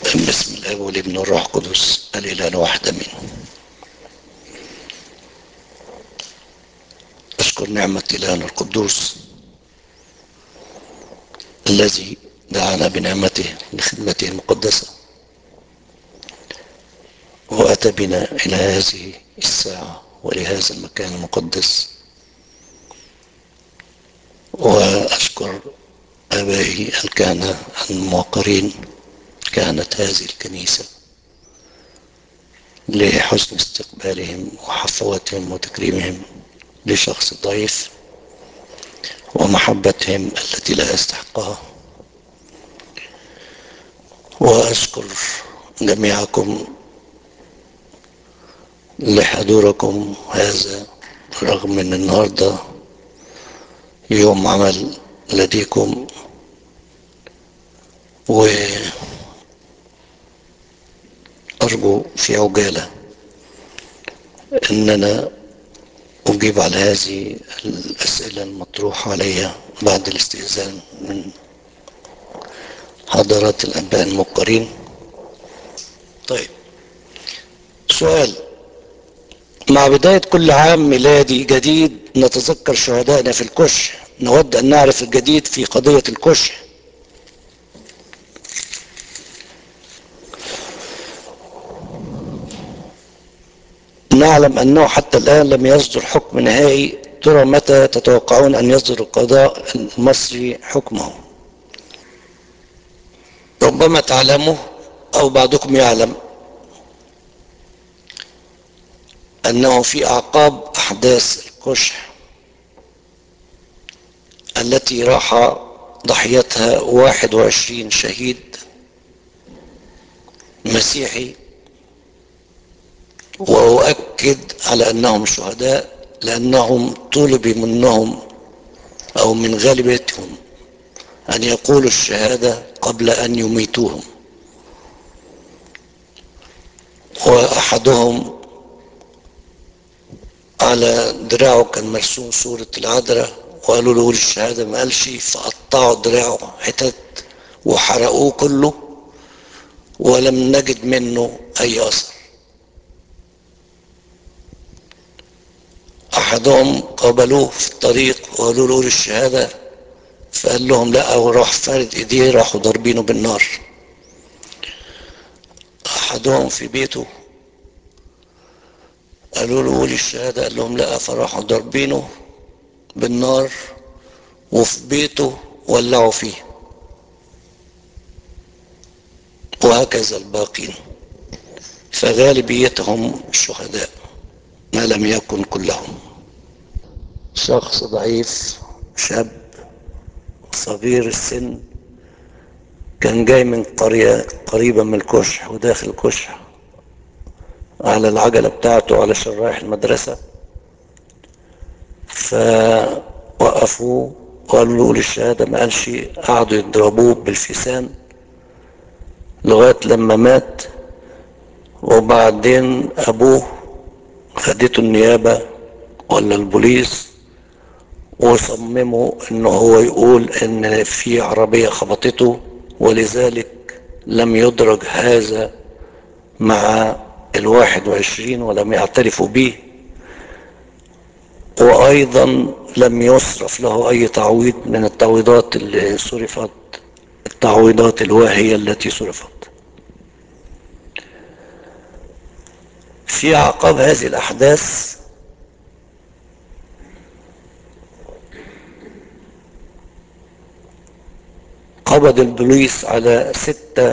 بسم الله والابن والروح القدس الاله الواحد امين اشكر نعمة الهنا القدوس الذي دعانا بنعمته لخدمته المقدسة واتى بنا الى هذه الساعة ولهذا المكان المقدس واشكر ابائي الكهنة الموقرين كانت هذه الكنيسة لحسن استقبالهم وحفوتهم وتكريمهم لشخص ضعيف ومحبتهم التي لا يستحقها وأشكر جميعكم لحضوركم هذا رغم من النهاردة يوم عمل لديكم و أرجو في عجالة أننا أجيب على هذه الأسئلة المطروحة علي بعد الاستئذان من حضرات الأنباء المقرين طيب سؤال مع بداية كل عام ميلادي جديد نتذكر شهدائنا في الكشح نود أن نعرف الجديد في قضية الكشح نعلم أنه حتى الآن لم يصدر حكم نهائي ترى متى تتوقعون أن يصدر القضاء المصري حكمه ربما تعلموا أو بعضكم يعلم أنه في أعقاب أحداث الكشح التي راح ضحيتها 21 شهيد مسيحي وأؤكد على أنهم شهداء لأنهم طلب منهم أو من غالبيتهم أن يقولوا الشهادة قبل أن يميتوهم وأحدهم على دراعه كان مرسوم صورة العذراء وقالوا له الشهادة ما قالش فقطعوا دراعه حتت وحرقوه كله ولم نجد منه أي أثر احدهم قابلوه في الطريق وقالوا له الشهادة فقال لهم لا وراح فارد ايديه راحوا ضاربينه بالنار احدهم في بيته قالوا له قول الشهادة قال لهم لا فراحوا ضاربينه بالنار وفي بيته ولعوا فيه وهكذا الباقين فغالبيتهم شهداء ما لم يكن كلهم شخص ضعيف شاب صغير السن كان جاي من قرية قريبة من الكشح وداخل الكشح على العجلة بتاعته علشان رايح المدرسة فوقفوه وقالوا له للشهادة ما قالش قعدوا يضربوه بالفيسان لغاية لما مات وبعدين أبوه خدته النيابة ولا البوليس وصمموا انه هو يقول ان في عربية خبطته ولذلك لم يدرج هذا مع الواحد وعشرين ولم يعترفوا به وايضا لم يصرف له اي تعويض من التعويضات اللي صرفت التعويضات الواهية التي صرفت في اعقاب هذه الاحداث قبض البوليس على ستة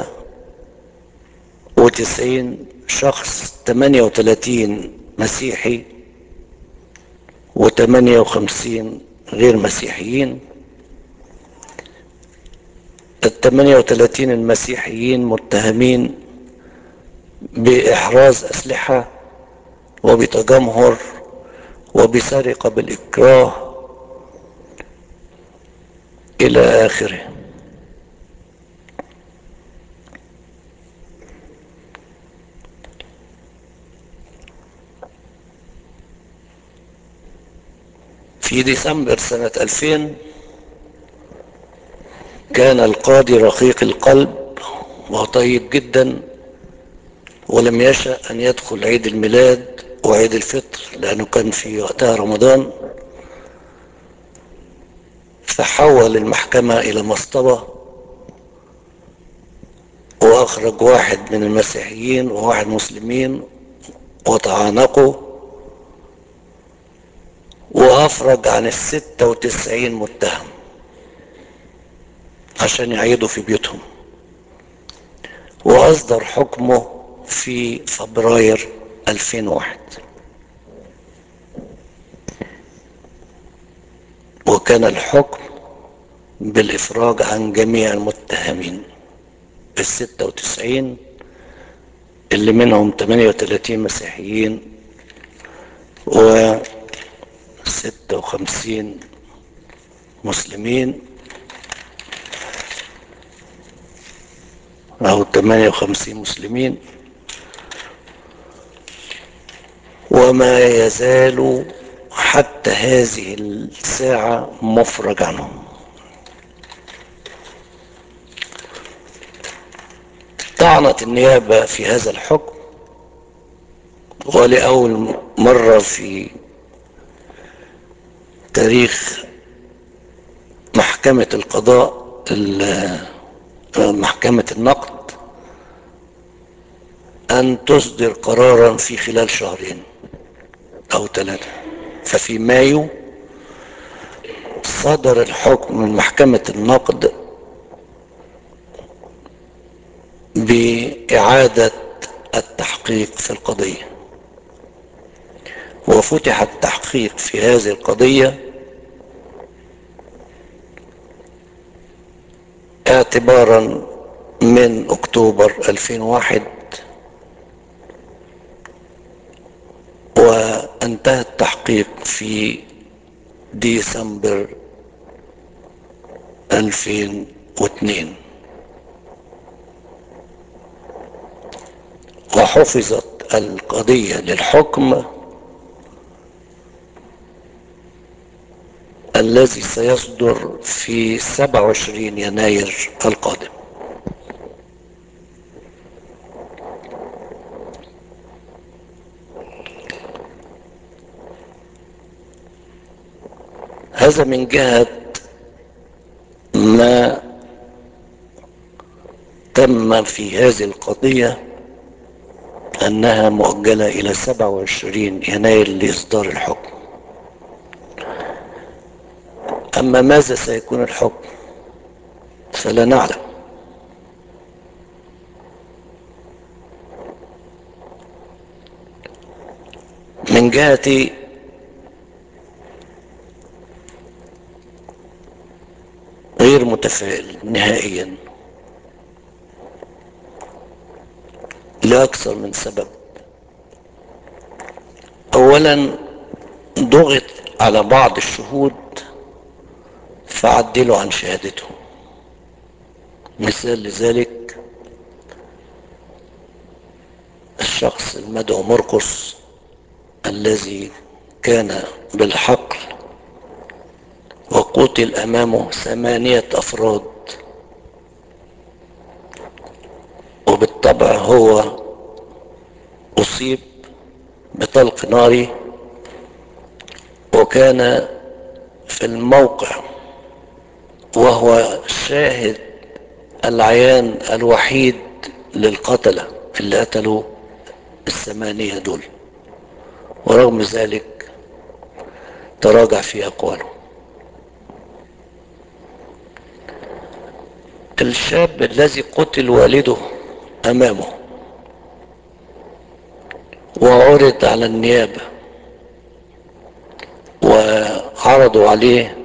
وتسعين شخص تمانية وتلاتين مسيحي وتمانية وخمسين غير مسيحيين التمانية وتلاتين المسيحيين متهمين بإحراز أسلحة وبتجمهر وبسرقة بالإكراه إلى آخره في ديسمبر سنة 2000 كان القاضي رقيق القلب وهو طيب جدا ولم يشأ أن يدخل عيد الميلاد وعيد الفطر لأنه كان في وقتها رمضان فحول المحكمة إلى مصطبة وأخرج واحد من المسيحيين وواحد مسلمين وتعانقوا وأفرج عن الستة وتسعين متهم عشان يعيدوا في بيوتهم وأصدر حكمه في فبراير 2001 وكان الحكم بالإفراج عن جميع المتهمين الستة وتسعين اللي منهم 38 مسيحيين و 56 مسلمين أو 58 مسلمين وما يزال حتى هذه الساعة مفرج عنهم طعنت النيابة في هذا الحكم ولأول مرة في تاريخ محكمة القضاء محكمة النقد أن تصدر قرارا في خلال شهرين أو ثلاثة ففي مايو صدر الحكم من محكمة النقد بإعادة التحقيق في القضية وفتح التحقيق في هذه القضية اعتبارا من اكتوبر 2001 وانتهى التحقيق في ديسمبر 2002 وحفظت القضية للحكم الذي سيصدر في 27 يناير القادم هذا من جهة ما تم في هذه القضية أنها مؤجلة إلى 27 يناير لإصدار الحكم أما ماذا سيكون الحكم فلا نعلم من جهة غير متفائل نهائيا لأكثر من سبب أولا ضغط على بعض الشهود فعدلوا عن شهادتهم مثال لذلك الشخص المدعو مرقس الذي كان بالحقل وقتل امامه ثمانية افراد وبالطبع هو اصيب بطلق ناري وكان في الموقع وهو شاهد العيان الوحيد للقتلة اللي قتلوا الثمانية دول ورغم ذلك تراجع في أقواله الشاب الذي قتل والده أمامه وعرض على النيابة وعرضوا عليه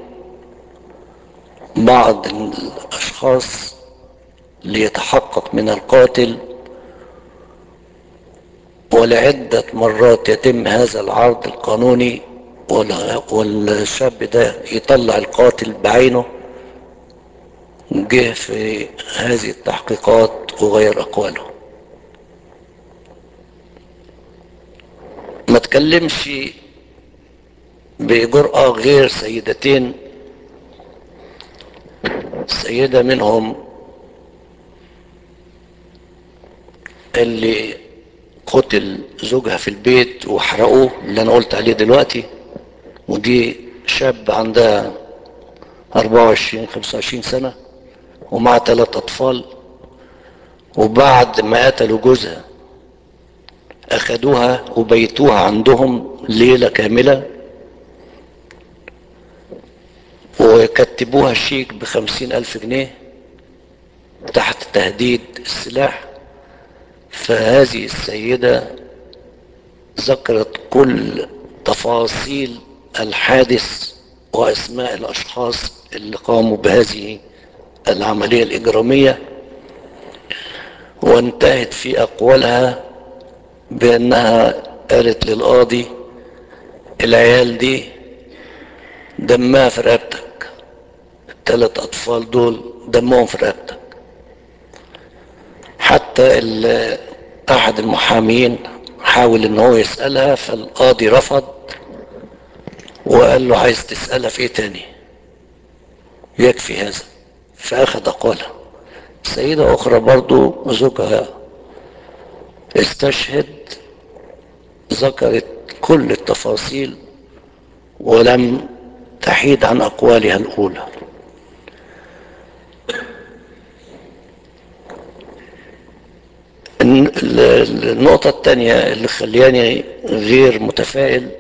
بعض الأشخاص ليتحقق من القاتل ولعدة مرات يتم هذا العرض القانوني والشاب ده يطلع القاتل بعينه جه في هذه التحقيقات وغير أقواله ما تكلمش بجرأة غير سيدتين سيدة منهم اللي قتل زوجها في البيت وحرقوه اللي انا قلت عليه دلوقتي ودي شاب عندها 24 25 سنة ومع ثلاث اطفال وبعد ما قتلوا جوزها اخدوها وبيتوها عندهم ليلة كاملة وكتبوها شيك بخمسين الف جنيه تحت تهديد السلاح فهذه السيدة ذكرت كل تفاصيل الحادث واسماء الاشخاص اللي قاموا بهذه العملية الاجرامية وانتهت في اقوالها بانها قالت للقاضي العيال دي دمها في رقبتك الثلاث اطفال دول دمهم في رقبتك حتى احد المحامين حاول ان هو يسألها فالقاضي رفض وقال له عايز تسألها في ايه تاني يكفي هذا فاخذ اقوالها سيدة اخرى برضو زوجها استشهد ذكرت كل التفاصيل ولم تحيد عن اقوالها الاولى النقطة الثانية اللي خلياني غير متفائل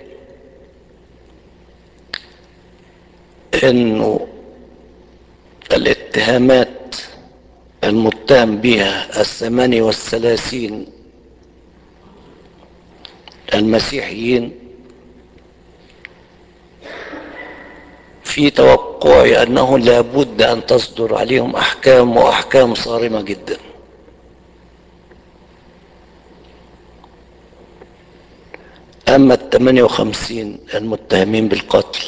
انه الاتهامات المتهم بها الثمانية والثلاثين المسيحيين في توقعي انه لابد ان تصدر عليهم احكام واحكام صارمة جدا اما الثمانية وخمسين المتهمين بالقتل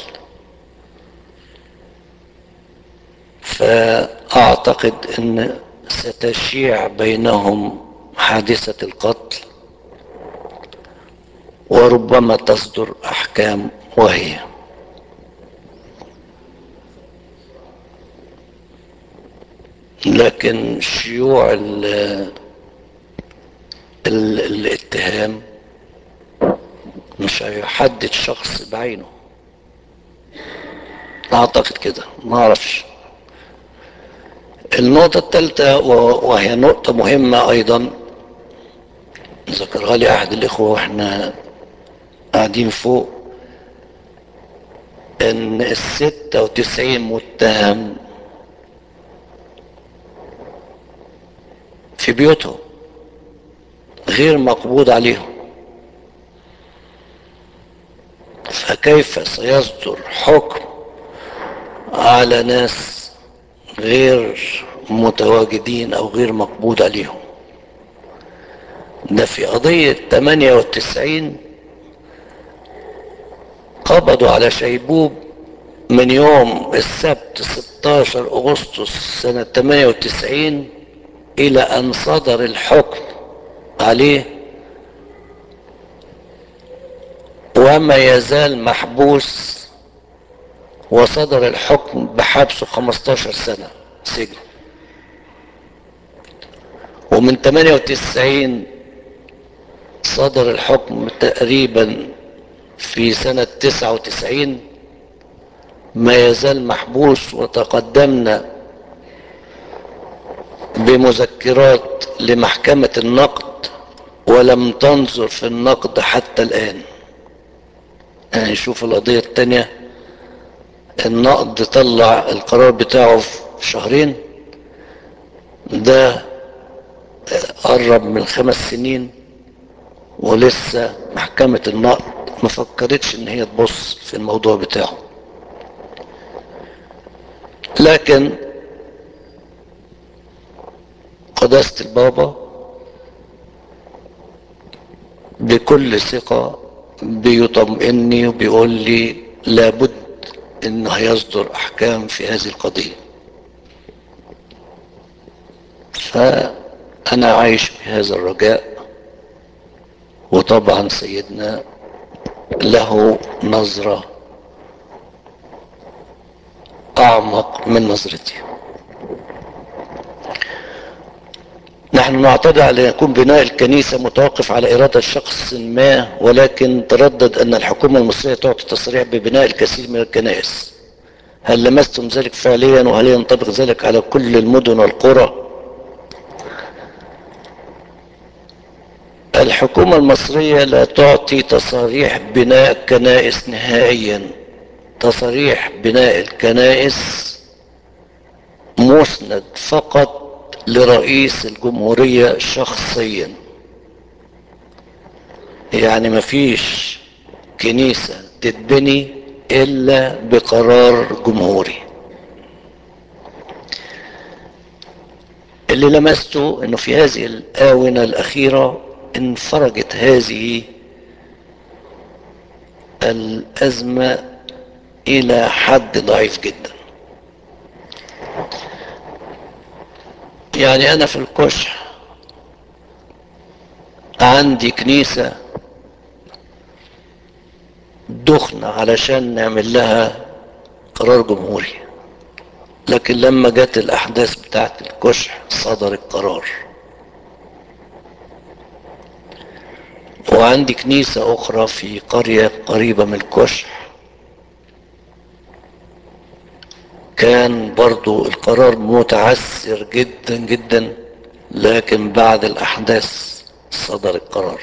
فاعتقد ان ستشيع بينهم حادثة القتل وربما تصدر احكام وهي لكن شيوع ال ال الاتهام مش هيحدد شخص بعينه اعتقد كده ما اعرفش النقطة الثالثة وهي نقطة مهمة ايضا ذكرها لي احد الاخوة واحنا قاعدين فوق ان الستة وتسعين متهم في بيوتهم غير مقبوض عليهم فكيف سيصدر حكم على ناس غير متواجدين او غير مقبوض عليهم ده في قضية 98 قبضوا على شيبوب من يوم السبت 16 اغسطس سنة 98 الى ان صدر الحكم عليه وما يزال محبوس وصدر الحكم بحبسه 15 سنة سجن ومن 98 صدر الحكم تقريبا في سنة 99 ما يزال محبوس وتقدمنا بمذكرات لمحكمة النقد ولم تنظر في النقد حتى الآن يعني شوف القضية التانية النقد طلع القرار بتاعه في شهرين ده قرب من خمس سنين ولسه محكمة النقد ما فكرتش ان هي تبص في الموضوع بتاعه لكن قداسة البابا بكل ثقة بيطمئني وبيقول لي لابد انه هيصدر احكام في هذه القضية فانا عايش بهذا الرجاء وطبعا سيدنا له نظرة اعمق من نظرتي نحن نعتقد على أن يكون بناء الكنيسة متوقف على إرادة شخص ما ولكن تردد أن الحكومة المصرية تعطي تصريح ببناء الكثير من الكنائس هل لمستم ذلك فعليا وهل ينطبق ذلك على كل المدن والقرى الحكومة المصرية لا تعطي تصاريح بناء كنائس نهائيا تصاريح بناء الكنائس مسند فقط لرئيس الجمهورية شخصيا يعني مفيش كنيسة تتبني إلا بقرار جمهوري اللي لمسته انه في هذه الآونة الأخيرة انفرجت هذه الأزمة إلى حد ضعيف جدا يعني أنا في الكشح عندي كنيسة دخنة علشان نعمل لها قرار جمهوري لكن لما جت الأحداث بتاعت الكشح صدر القرار وعندي كنيسة أخرى في قرية قريبة من الكشح كان برضو القرار متعسر جدا جدا لكن بعد الأحداث صدر القرار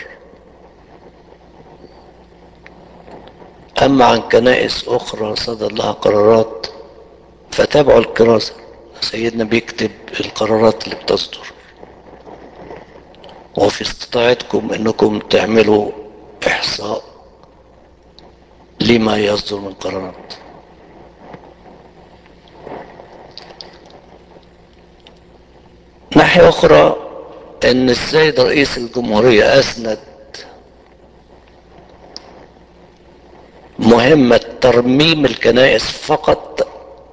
أما عن كنائس أخرى صدر لها قرارات فتابعوا الكراسة سيدنا بيكتب القرارات اللي بتصدر وفي استطاعتكم انكم تعملوا احصاء لما يصدر من قرارات ناحية اخرى ان السيد رئيس الجمهورية اسند مهمة ترميم الكنائس فقط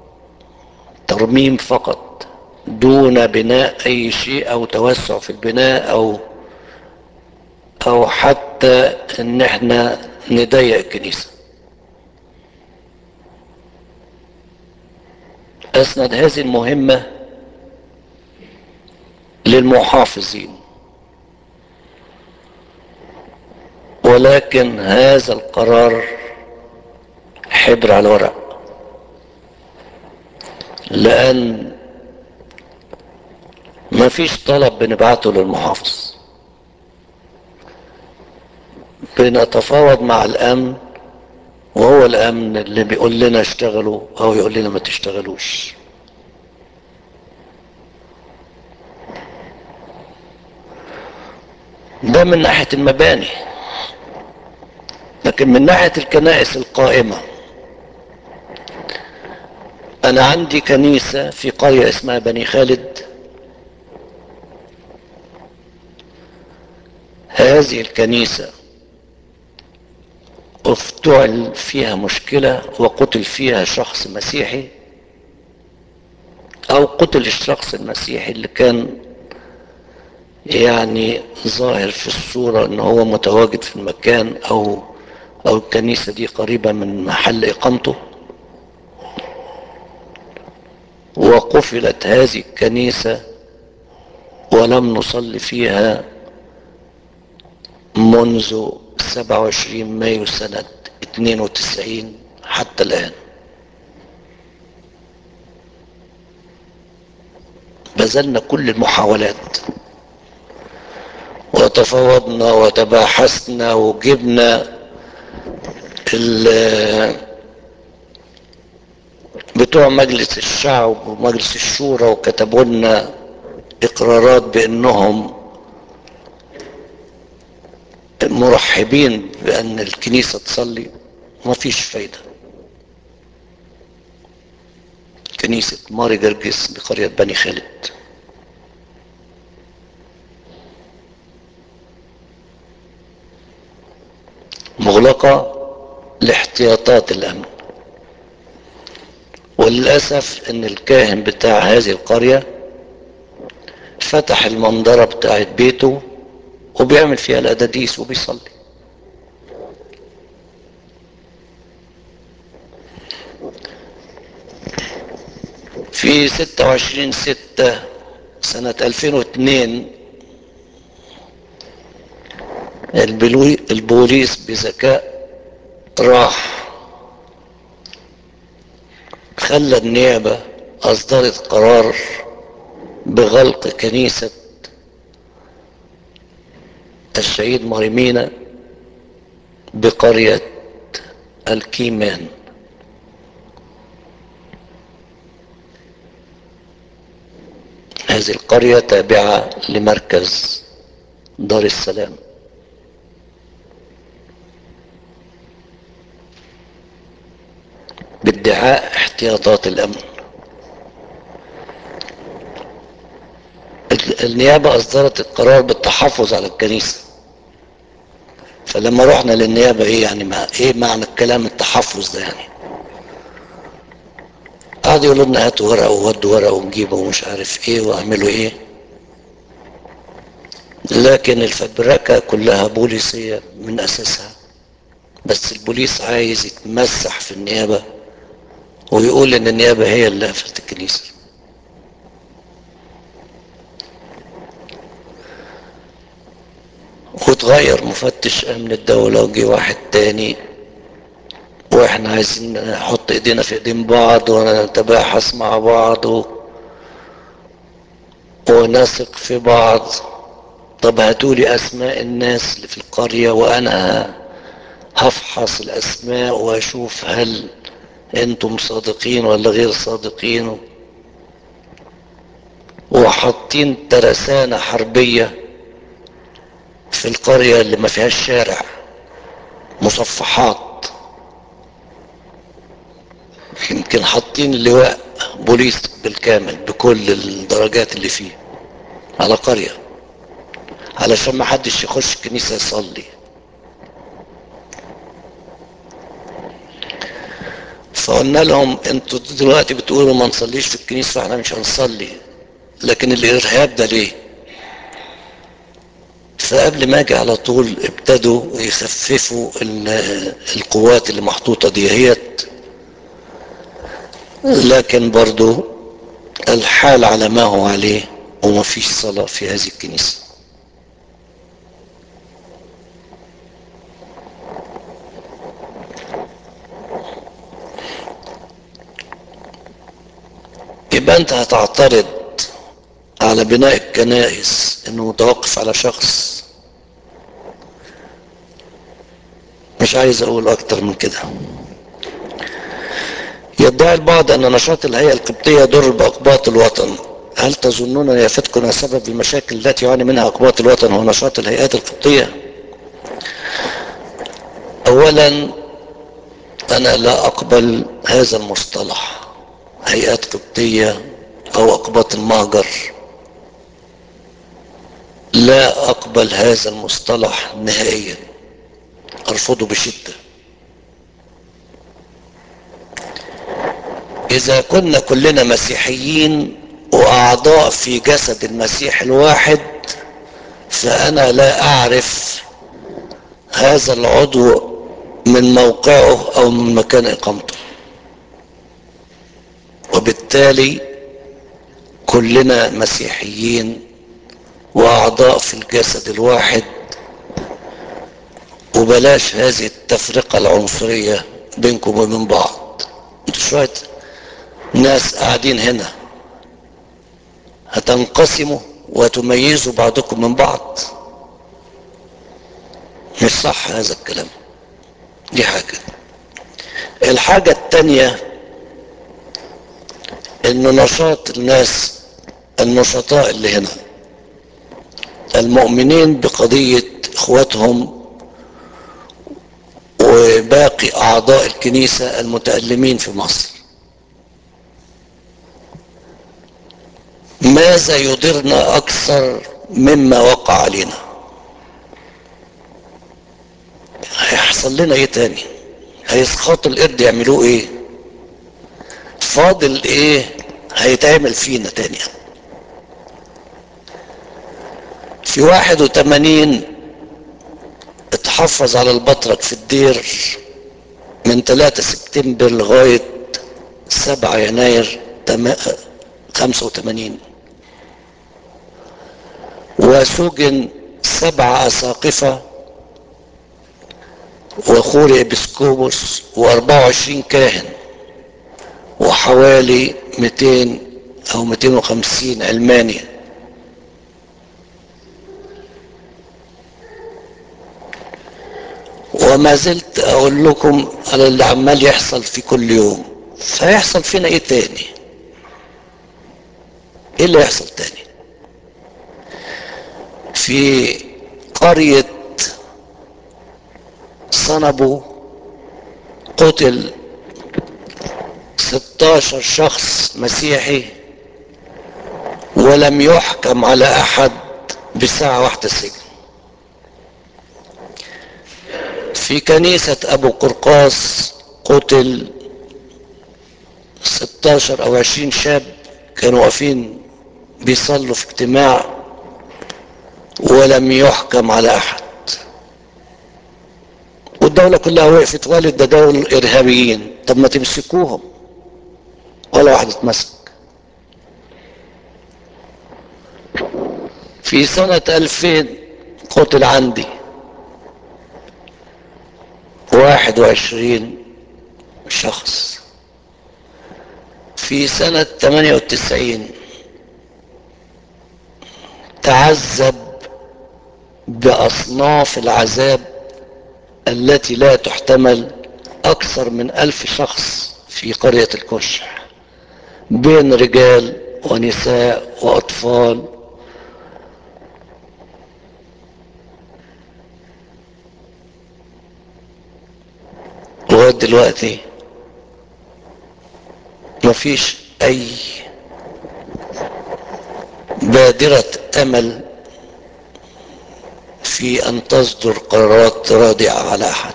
ترميم فقط دون بناء اي شيء او توسع في البناء او او حتى ان احنا نضيق الكنيسة اسند هذه المهمة للمحافظين ولكن هذا القرار حبر على ورق لان ما فيش طلب بنبعته للمحافظ بنتفاوض مع الامن وهو الامن اللي بيقول لنا اشتغلوا او يقول لنا ما تشتغلوش ده من ناحية المباني لكن من ناحية الكنائس القائمة انا عندي كنيسة في قرية اسمها بني خالد هذه الكنيسة افتعل فيها مشكلة وقتل فيها شخص مسيحي او قتل الشخص المسيحي اللي كان يعني ظاهر في الصورة ان هو متواجد في المكان او او الكنيسة دي قريبة من محل اقامته وقفلت هذه الكنيسة ولم نصلي فيها منذ 27 مايو سنة 92 حتى الآن بذلنا كل المحاولات وتفاوضنا وتباحثنا وجبنا بتوع مجلس الشعب ومجلس الشورى وكتبوا لنا اقرارات بانهم مرحبين بان الكنيسة تصلي ما فيش فايدة كنيسة ماري جرجس بقرية بني خالد مغلقة لاحتياطات الامن وللأسف ان الكاهن بتاع هذه القرية فتح المنظرة بتاعت بيته وبيعمل فيها الأداديس وبيصلي في 26 ستة سنة 2002 البلوي البوليس بذكاء راح خلى النيابة أصدرت قرار بغلق كنيسة الشهيد مريمينا بقرية الكيمان هذه القرية تابعة لمركز دار السلام بادعاء احتياطات الامن النيابة اصدرت القرار بالتحفظ على الكنيسة فلما رحنا للنيابة ايه يعني ما ايه معنى الكلام التحفظ ده يعني قعدوا يقولوا لنا هاتوا ورقة وودوا ورقة ونجيبه ومش عارف ايه واعملوا ايه لكن الفبركة كلها بوليسية من اساسها بس البوليس عايز يتمسح في النيابة ويقول ان النيابة هي اللي قفلت الكنيسة وتغير مفتش امن الدولة وجي واحد تاني واحنا عايزين نحط ايدينا في ايدين بعض ونتباحث مع بعض و... ونثق في بعض طب هاتولي اسماء الناس اللي في القرية وانا هفحص الاسماء واشوف هل انتم صادقين ولا غير صادقين وحاطين ترسانة حربية في القرية اللي ما فيهاش شارع مصفحات يمكن حاطين لواء بوليس بالكامل بكل الدرجات اللي فيه على قرية علشان ما حدش يخش الكنيسة يصلي فقلنا لهم انتوا دلوقتي بتقولوا ما نصليش في الكنيسة فاحنا مش هنصلي لكن الارهاب ده ليه فقبل ما اجي على طول ابتدوا يخففوا القوات اللي محطوطة ديت لكن برضو الحال على ما هو عليه وما فيش صلاة في هذه الكنيسة يبقى انت هتعترض على بناء الكنائس انه متوقف على شخص مش عايز اقول اكتر من كده يدعي البعض ان نشاط الهيئة القبطية يضر باقباط الوطن هل تظنون ان يفتكن سبب المشاكل التي يعاني منها اقباط الوطن هو نشاط الهيئات القبطية اولا انا لا اقبل هذا المصطلح هيئات قبطية او اقباط المهجر لا اقبل هذا المصطلح نهائيا ارفضه بشدة اذا كنا كلنا مسيحيين واعضاء في جسد المسيح الواحد فانا لا اعرف هذا العضو من موقعه او من مكان اقامته وبالتالي كلنا مسيحيين واعضاء في الجسد الواحد وبلاش هذه التفرقة العنصرية بينكم وبين بعض انتوا شوية ناس قاعدين هنا هتنقسموا وتميزوا بعضكم من بعض مش صح هذا الكلام دي حاجة الحاجة التانية ان نشاط الناس النشطاء اللي هنا المؤمنين بقضية اخواتهم وباقي اعضاء الكنيسة المتألمين في مصر ماذا يضرنا اكثر مما وقع علينا هيحصل لنا ايه تاني هيسخطوا القرد يعملوه ايه فاضل ايه هيتعمل فينا تاني في واحد وتمانين اتحفظ على البطرك في الدير من 3 سبتمبر لغاية 7 يناير 85 وسجن سبع أساقفة وخوري ابسكوبوس و24 كاهن وحوالي 200 او 250 علماني وما زلت اقول لكم على اللي عمال يحصل في كل يوم فيحصل فينا ايه تاني ايه اللي يحصل تاني في قرية صنبو قتل 16 شخص مسيحي ولم يحكم على احد بساعة واحدة سجن في كنيسة ابو قرقاس قتل 16 او 20 شاب كانوا واقفين بيصلوا في اجتماع ولم يحكم على احد والدولة كلها وقفت والد ده دول ارهابيين طب ما تمسكوهم ولا واحد اتمسك في سنة 2000 قتل عندي 21 شخص في سنة 98 تعذب بأصناف العذاب التي لا تحتمل أكثر من ألف شخص في قرية الكشح بين رجال ونساء وأطفال لغاية دلوقتي مفيش أي بادرة أمل في أن تصدر قرارات رادعة على أحد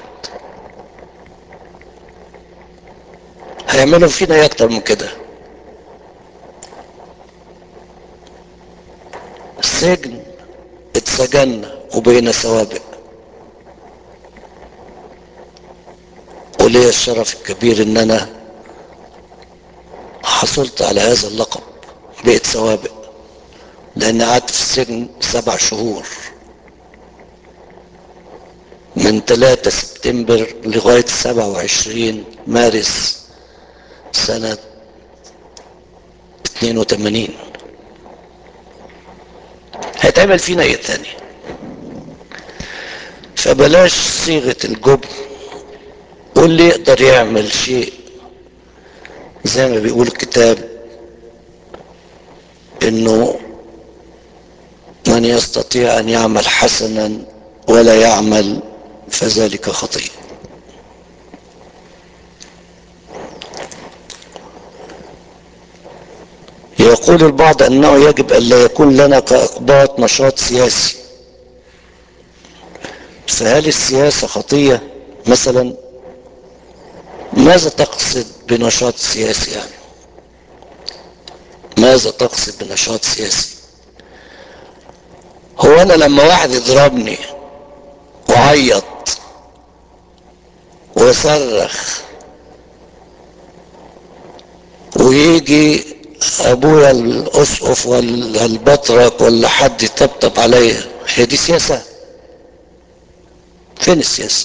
هيعملوا فينا ايه أكتر من كده السجن اتسجنا وبقينا سوابق ولي الشرف الكبير ان انا حصلت على هذا اللقب بقيت سوابق لان قعدت في السجن سبع شهور من 3 سبتمبر لغاية 27 مارس سنة 82 هيتعمل فينا ايه تاني فبلاش صيغة الجبن واللي يقدر يعمل شيء زي ما بيقول الكتاب انه من يستطيع ان يعمل حسنا ولا يعمل فذلك خطيئ يقول البعض انه يجب ان لا يكون لنا كاقباط نشاط سياسي فهل السياسة خطية مثلا ماذا تقصد بنشاط سياسي يعني ماذا تقصد بنشاط سياسي هو انا لما واحد يضربني وعيط وصرخ ويجي ابويا الاسقف ولا البطرك ولا حد يطبطب عليا هي دي سياسة فين السياسة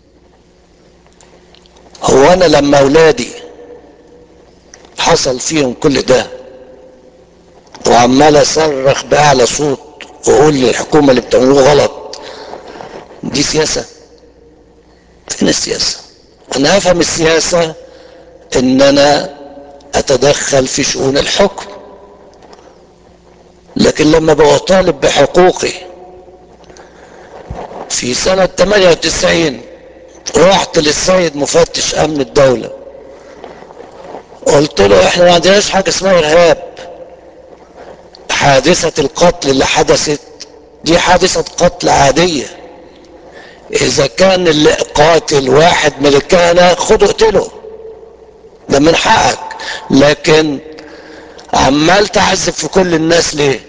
هو انا لما اولادي حصل فيهم كل ده وعمال اصرخ باعلى صوت واقول للحكومة اللي بتعملوه غلط دي سياسة فين السياسة انا افهم السياسة ان انا اتدخل في شؤون الحكم لكن لما بطالب بحقوقي في سنة 98 رحت للسيد مفتش امن الدولة قلت له احنا ما عندناش حاجة اسمها ارهاب حادثة القتل اللي حدثت دي حادثة قتل عادية اذا كان اللي قاتل واحد من الكهنة خده اقتله ده من حقك لكن عمال تعذب في كل الناس ليه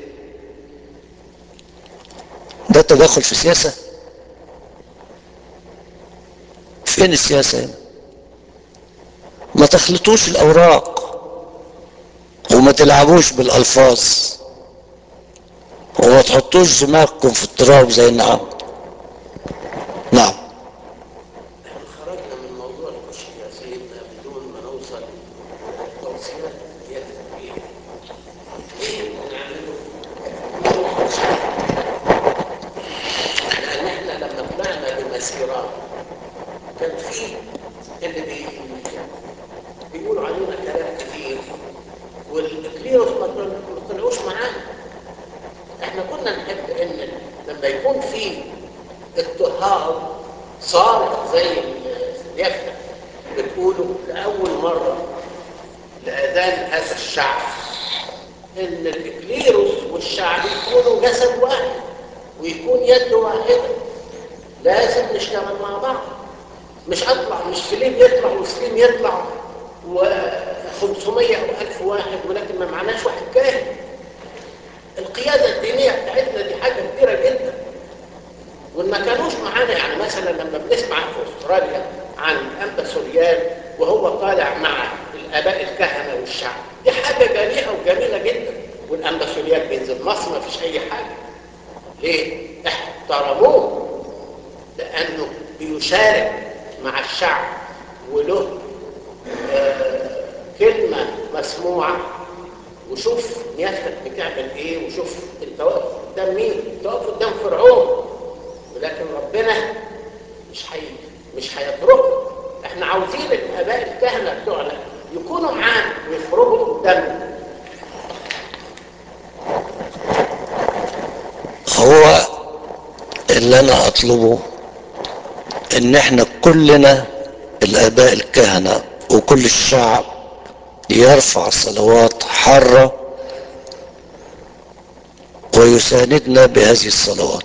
ده تدخل في السياسة فين السياسة هنا ما تخلطوش الاوراق وما تلعبوش بالالفاظ وما تحطوش دماغكم في التراب زي النعام نعم معانا احنا كنا نحب ان لما يكون في اضطهاد صارخ زي اليافطه بتقوله لاول مره لاذان هذا الشعب ان الاكليروس والشعب يكونوا جسد واحد ويكون يد واحده لازم نشتغل مع بعض مش اطلع مش فيلم يطلع وسليم يطلع و500 او 1000 واحد ولكن ما معناش واحد كاهن القياده الدينيه بتاعتنا دي حاجه كبيره جدا وان ما كانوش معانا يعني مثلا لما بنسمع في استراليا عن انبا سوريان وهو طالع مع الاباء الكهنه والشعب دي حاجه جريئه وجميله جدا والانبا سوريان بينزل مصر ما فيش اي حاجه ليه؟ احترموه لانه بيشارك مع الشعب وله آه كلمه مسموعه وشوف نيافتك بتعمل ايه وشوف انت واقف قدام مين انت واقف قدام فرعون ولكن ربنا مش حي مش هيتركه احنا عاوزين الاباء الكهنه بتوعنا يكونوا معانا ويخرجوا قدامنا هو اللي انا اطلبه ان احنا كلنا الاباء الكهنه وكل الشعب يرفع صلوات حاره ويساندنا بهذه الصلوات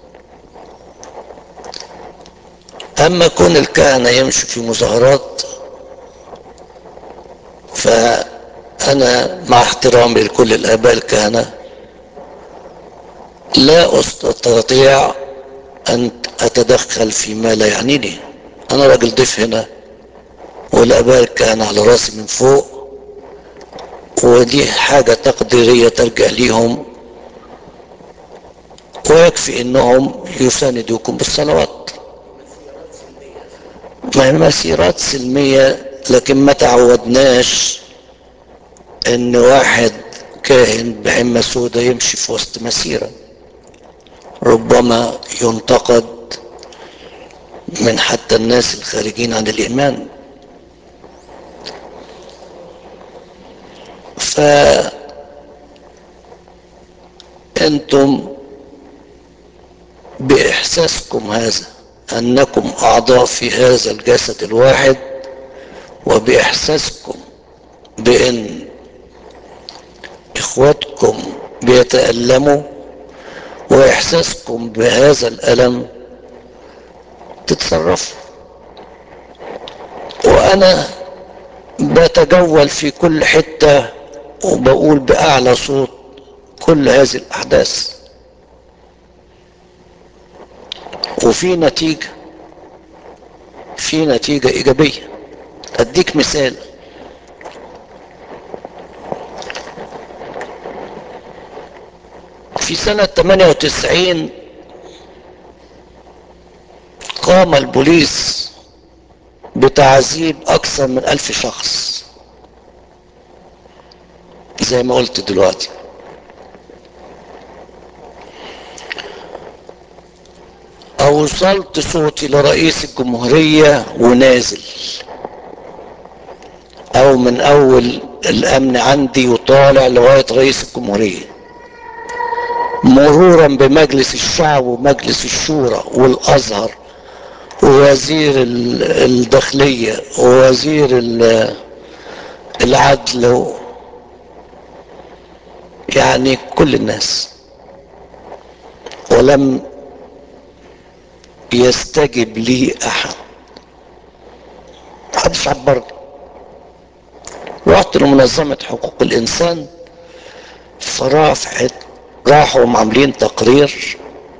اما كون الكهنه يمشوا في مظاهرات فانا مع احترامي لكل الاباء الكهنه لا استطيع ان اتدخل فيما لا يعنيني انا راجل ضيف هنا والاباء الكهنه على راسي من فوق ودي حاجه تقديريه ترجع ليهم ويكفي انهم يساندوكم بالصلوات ما هي مسيرات سلمية لكن ما تعودناش ان واحد كاهن بعمة سودة يمشي في وسط مسيرة ربما ينتقد من حتى الناس الخارجين عن الإيمان ف انتم باحساسكم هذا انكم اعضاء في هذا الجسد الواحد وباحساسكم بان اخواتكم بيتالموا واحساسكم بهذا الالم تتصرفوا وانا بتجول في كل حته وبقول باعلى صوت كل هذه الاحداث وفي نتيجة في نتيجة إيجابية أديك مثال في سنة 98 قام البوليس بتعذيب أكثر من ألف شخص زي ما قلت دلوقتي أوصلت صوتي لرئيس الجمهورية ونازل أو من أول الأمن عندي وطالع لغاية رئيس الجمهورية مرورا بمجلس الشعب ومجلس الشورى والأزهر ووزير الداخلية ووزير العدل يعني كل الناس ولم يستجب لي احد محدش عبرني رحت لمنظمة حقوق الانسان فرافعت راحوا عاملين تقرير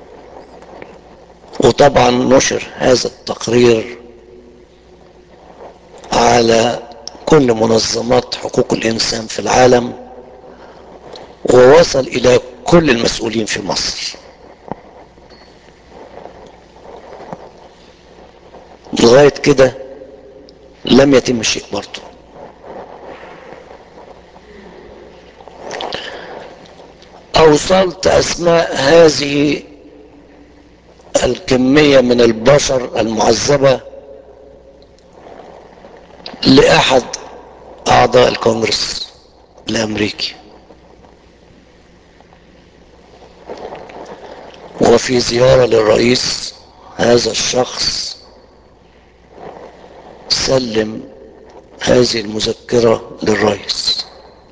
وطبعا نشر هذا التقرير على كل منظمات حقوق الانسان في العالم ووصل الى كل المسؤولين في مصر لغاية كده لم يتم شيء برضه أوصلت أسماء هذه الكمية من البشر المعذبة لأحد أعضاء الكونغرس الأمريكي وفي زيارة للرئيس هذا الشخص سلم هذه المذكرة للرئيس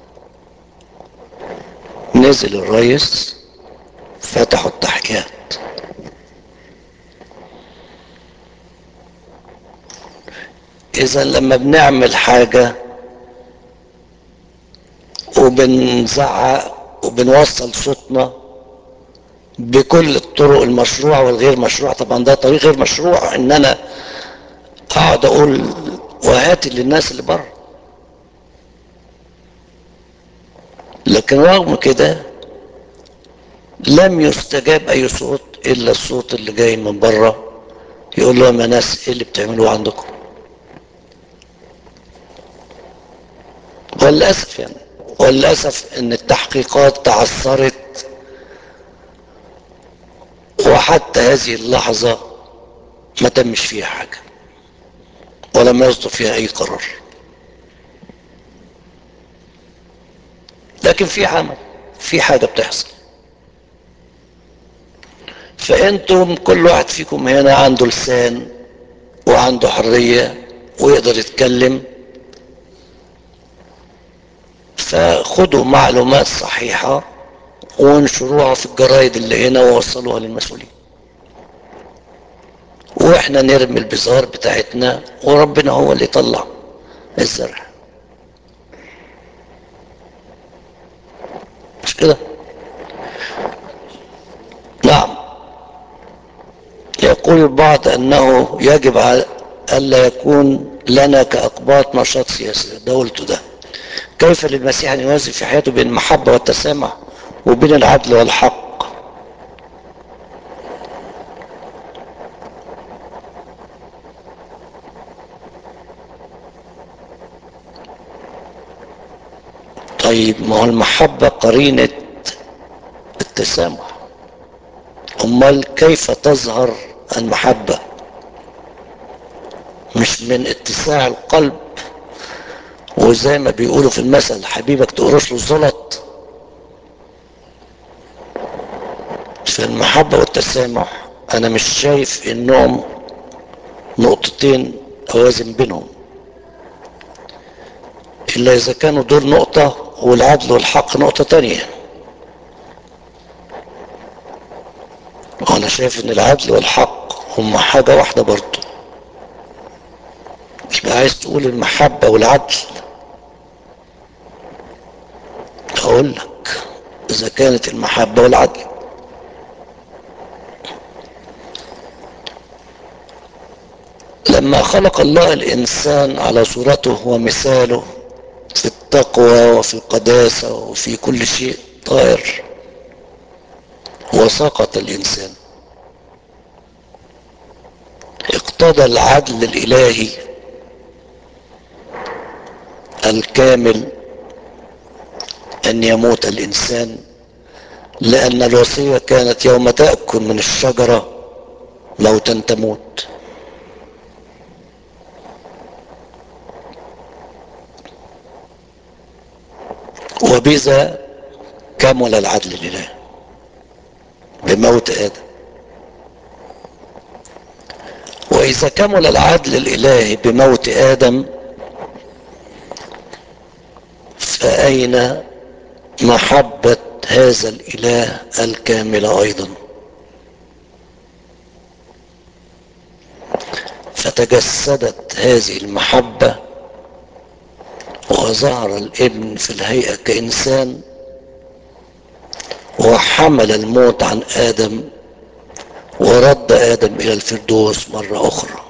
نزل الرئيس فتحوا التحقيقات اذا لما بنعمل حاجة وبنزعق وبنوصل صوتنا بكل الطرق المشروعة والغير مشروعة طبعا ده طريق غير مشروع ان انا اقعد اقول وهاتي للناس اللي بره لكن رغم كده لم يستجاب اي صوت الا الصوت اللي جاي من بره يقول لهم يا ناس ايه اللي بتعملوه عندكم وللاسف يعني وللاسف ان التحقيقات تعثرت وحتى هذه اللحظة ما تمش فيها حاجة ولم يصدر فيها اي قرار لكن في عمل في حاجة بتحصل فانتم كل واحد فيكم هنا عنده لسان وعنده حرية ويقدر يتكلم فخدوا معلومات صحيحة وانشروها في الجرايد اللي هنا ووصلوها للمسؤولين واحنا نرمي البزار بتاعتنا وربنا هو اللي يطلع الزرع مش كده نعم يقول البعض انه يجب على الا يكون لنا كاقباط نشاط سياسي ده قلته ده كيف للمسيح ان يوازن في حياته بين المحبه والتسامح وبين العدل والحق طيب ما هو المحبة قرينة التسامح امال كيف تظهر المحبة مش من اتساع القلب وزي ما بيقولوا في المثل حبيبك تقرص له الزلط في المحبة والتسامح انا مش شايف انهم نقطتين اوازن بينهم الا اذا كانوا دول نقطة والعدل والحق نقطة تانية وانا شايف ان العدل والحق هما حاجة واحدة برضو يبقى عايز تقول المحبة والعدل اقول لك اذا كانت المحبة والعدل لما خلق الله الانسان على صورته ومثاله في التقوى وفي القداسة وفي كل شيء طائر وسقط الانسان اقتضى العدل الالهي الكامل ان يموت الانسان لان الوصية كانت يوم تأكل من الشجرة موتا تموت وبذا كمل العدل لله بموت ادم واذا كمل العدل الالهي بموت ادم فاين محبه هذا الاله الكامله ايضا فتجسدت هذه المحبه وظهر الابن في الهيئه كانسان وحمل الموت عن ادم ورد ادم الى الفردوس مرة اخرى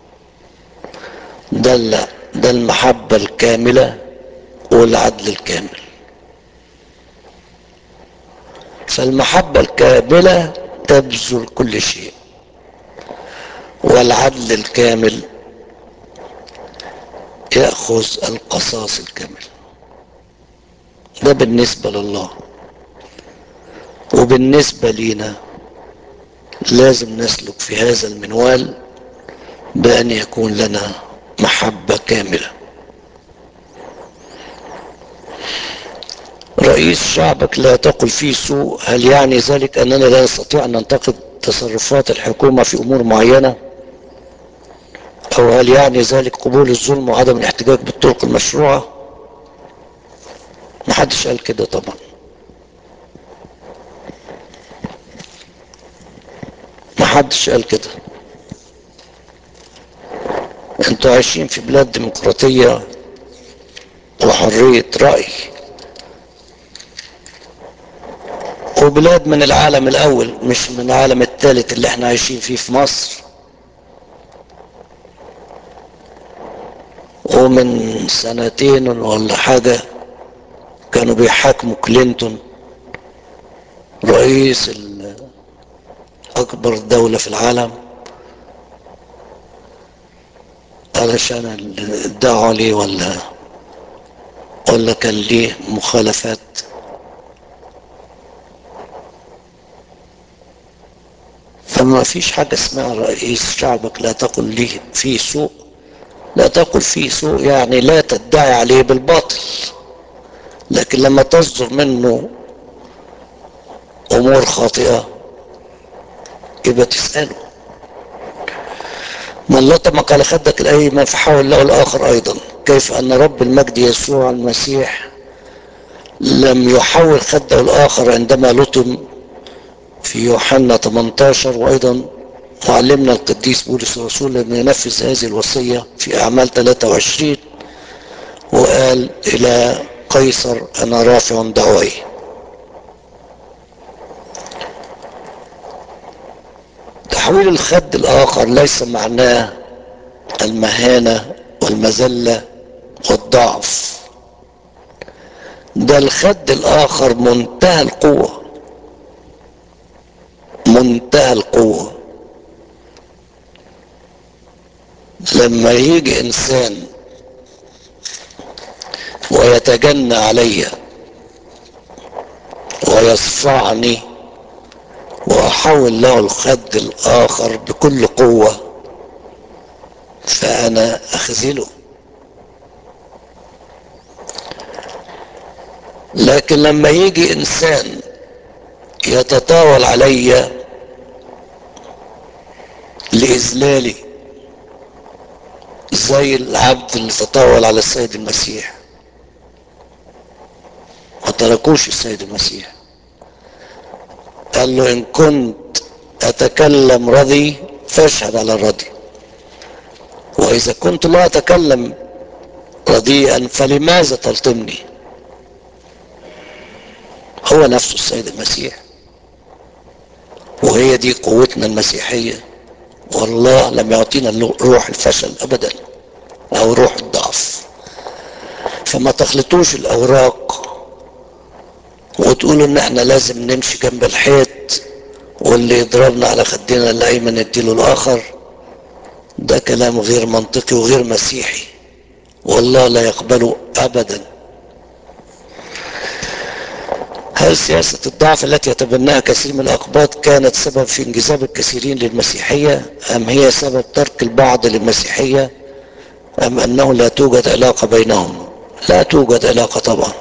ده ده المحبة الكاملة والعدل الكامل فالمحبة الكاملة تبذل كل شيء والعدل الكامل يأخذ القصاص الكامل ده بالنسبة لله وبالنسبة لينا لازم نسلك في هذا المنوال بأن يكون لنا محبة كاملة رئيس شعبك لا تقل فيه سوء هل يعني ذلك أننا لا نستطيع أن ننتقد تصرفات الحكومة في أمور معينة أو هل يعني ذلك قبول الظلم وعدم الاحتجاج بالطرق المشروعة محدش قال كده طبعا محدش قال كده انتوا عايشين في بلاد ديمقراطية وحرية رأي وبلاد من العالم الأول مش من العالم الثالث اللي احنا عايشين فيه في مصر ومن سنتين ولا حاجة كانوا بيحاكموا كلينتون رئيس أكبر دولة في العالم علشان ادعوا عليه ولا ولا كان ليه مخالفات فما فيش حاجة اسمها رئيس شعبك لا تقل ليه فيه سوء لا تقل فيه سوء يعني لا تدعي عليه بالباطل لكن لما تصدر منه امور خاطئة يبقى تسأله من لطمك على خدك الايمن فحاول له الاخر ايضا كيف ان رب المجد يسوع المسيح لم يحول خده الاخر عندما لطم في يوحنا 18 وايضا معلمنا القديس بولس الرسول لم ينفذ هذه الوصية في اعمال 23 وقال الى قيصر انا رافع دعوي تحويل الخد الاخر ليس معناه المهانة والمذلة والضعف ده الخد الاخر منتهى القوة منتهى القوة لما يجي انسان ويتجنى علي ويصفعني واحول له الخد الاخر بكل قوة فانا اخذله لكن لما يجي انسان يتطاول علي لاذلالي زي العبد اللي تطاول على السيد المسيح ما تركوش السيد المسيح قال له ان كنت اتكلم رضي فاشهد على الرضي واذا كنت لا اتكلم رضيئا فلماذا تلطمني هو نفسه السيد المسيح وهي دي قوتنا المسيحية والله لم يعطينا روح الفشل ابدا او روح الضعف فما تخلطوش الاوراق وتقولوا ان احنا لازم نمشي جنب الحيط واللي يضربنا على خدنا الايمن نديله الاخر ده كلام غير منطقي وغير مسيحي والله لا يقبله ابدا هل سياسة الضعف التي يتبناها كثير من الأقباط كانت سبب في انجذاب الكثيرين للمسيحية أم هي سبب ترك البعض للمسيحية أم أنه لا توجد علاقة بينهم لا توجد علاقة طبعا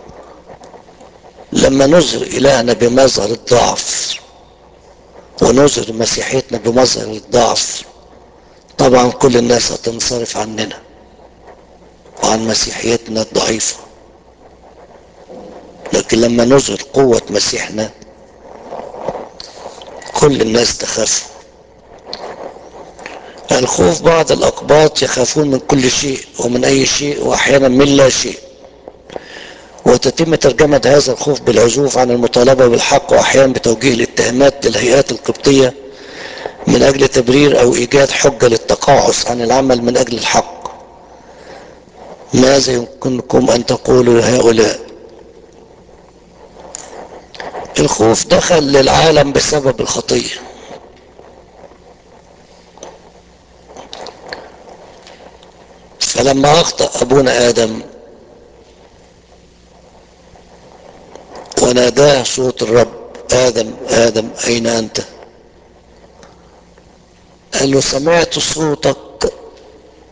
لما نظهر إلهنا بمظهر الضعف ونظهر مسيحيتنا بمظهر الضعف طبعا كل الناس هتنصرف عننا وعن مسيحيتنا الضعيفه لكن لما نظهر قوة مسيحنا كل الناس تخاف الخوف بعض الأقباط يخافون من كل شيء ومن أي شيء وأحيانا من لا شيء وتتم ترجمة هذا الخوف بالعزوف عن المطالبة بالحق وأحيانا بتوجيه الاتهامات للهيئات القبطية من أجل تبرير أو إيجاد حجة للتقاعس عن العمل من أجل الحق ماذا يمكنكم أن تقولوا لهؤلاء الخوف دخل للعالم بسبب الخطية فلما أخطأ أبونا آدم وناداه صوت الرب آدم آدم أين أنت قال له سمعت صوتك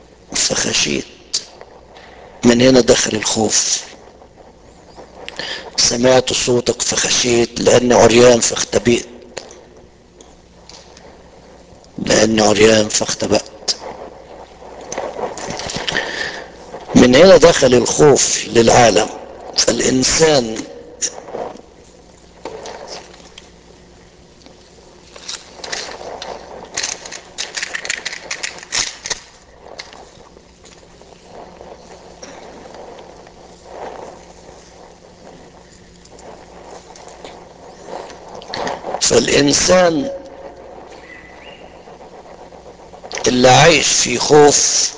فخشيت من هنا دخل الخوف سمعت صوتك فخشيت لأني عريان فاختبئت لأني عريان فاختبأت من هنا دخل الخوف للعالم فالإنسان فالإنسان اللي عايش في خوف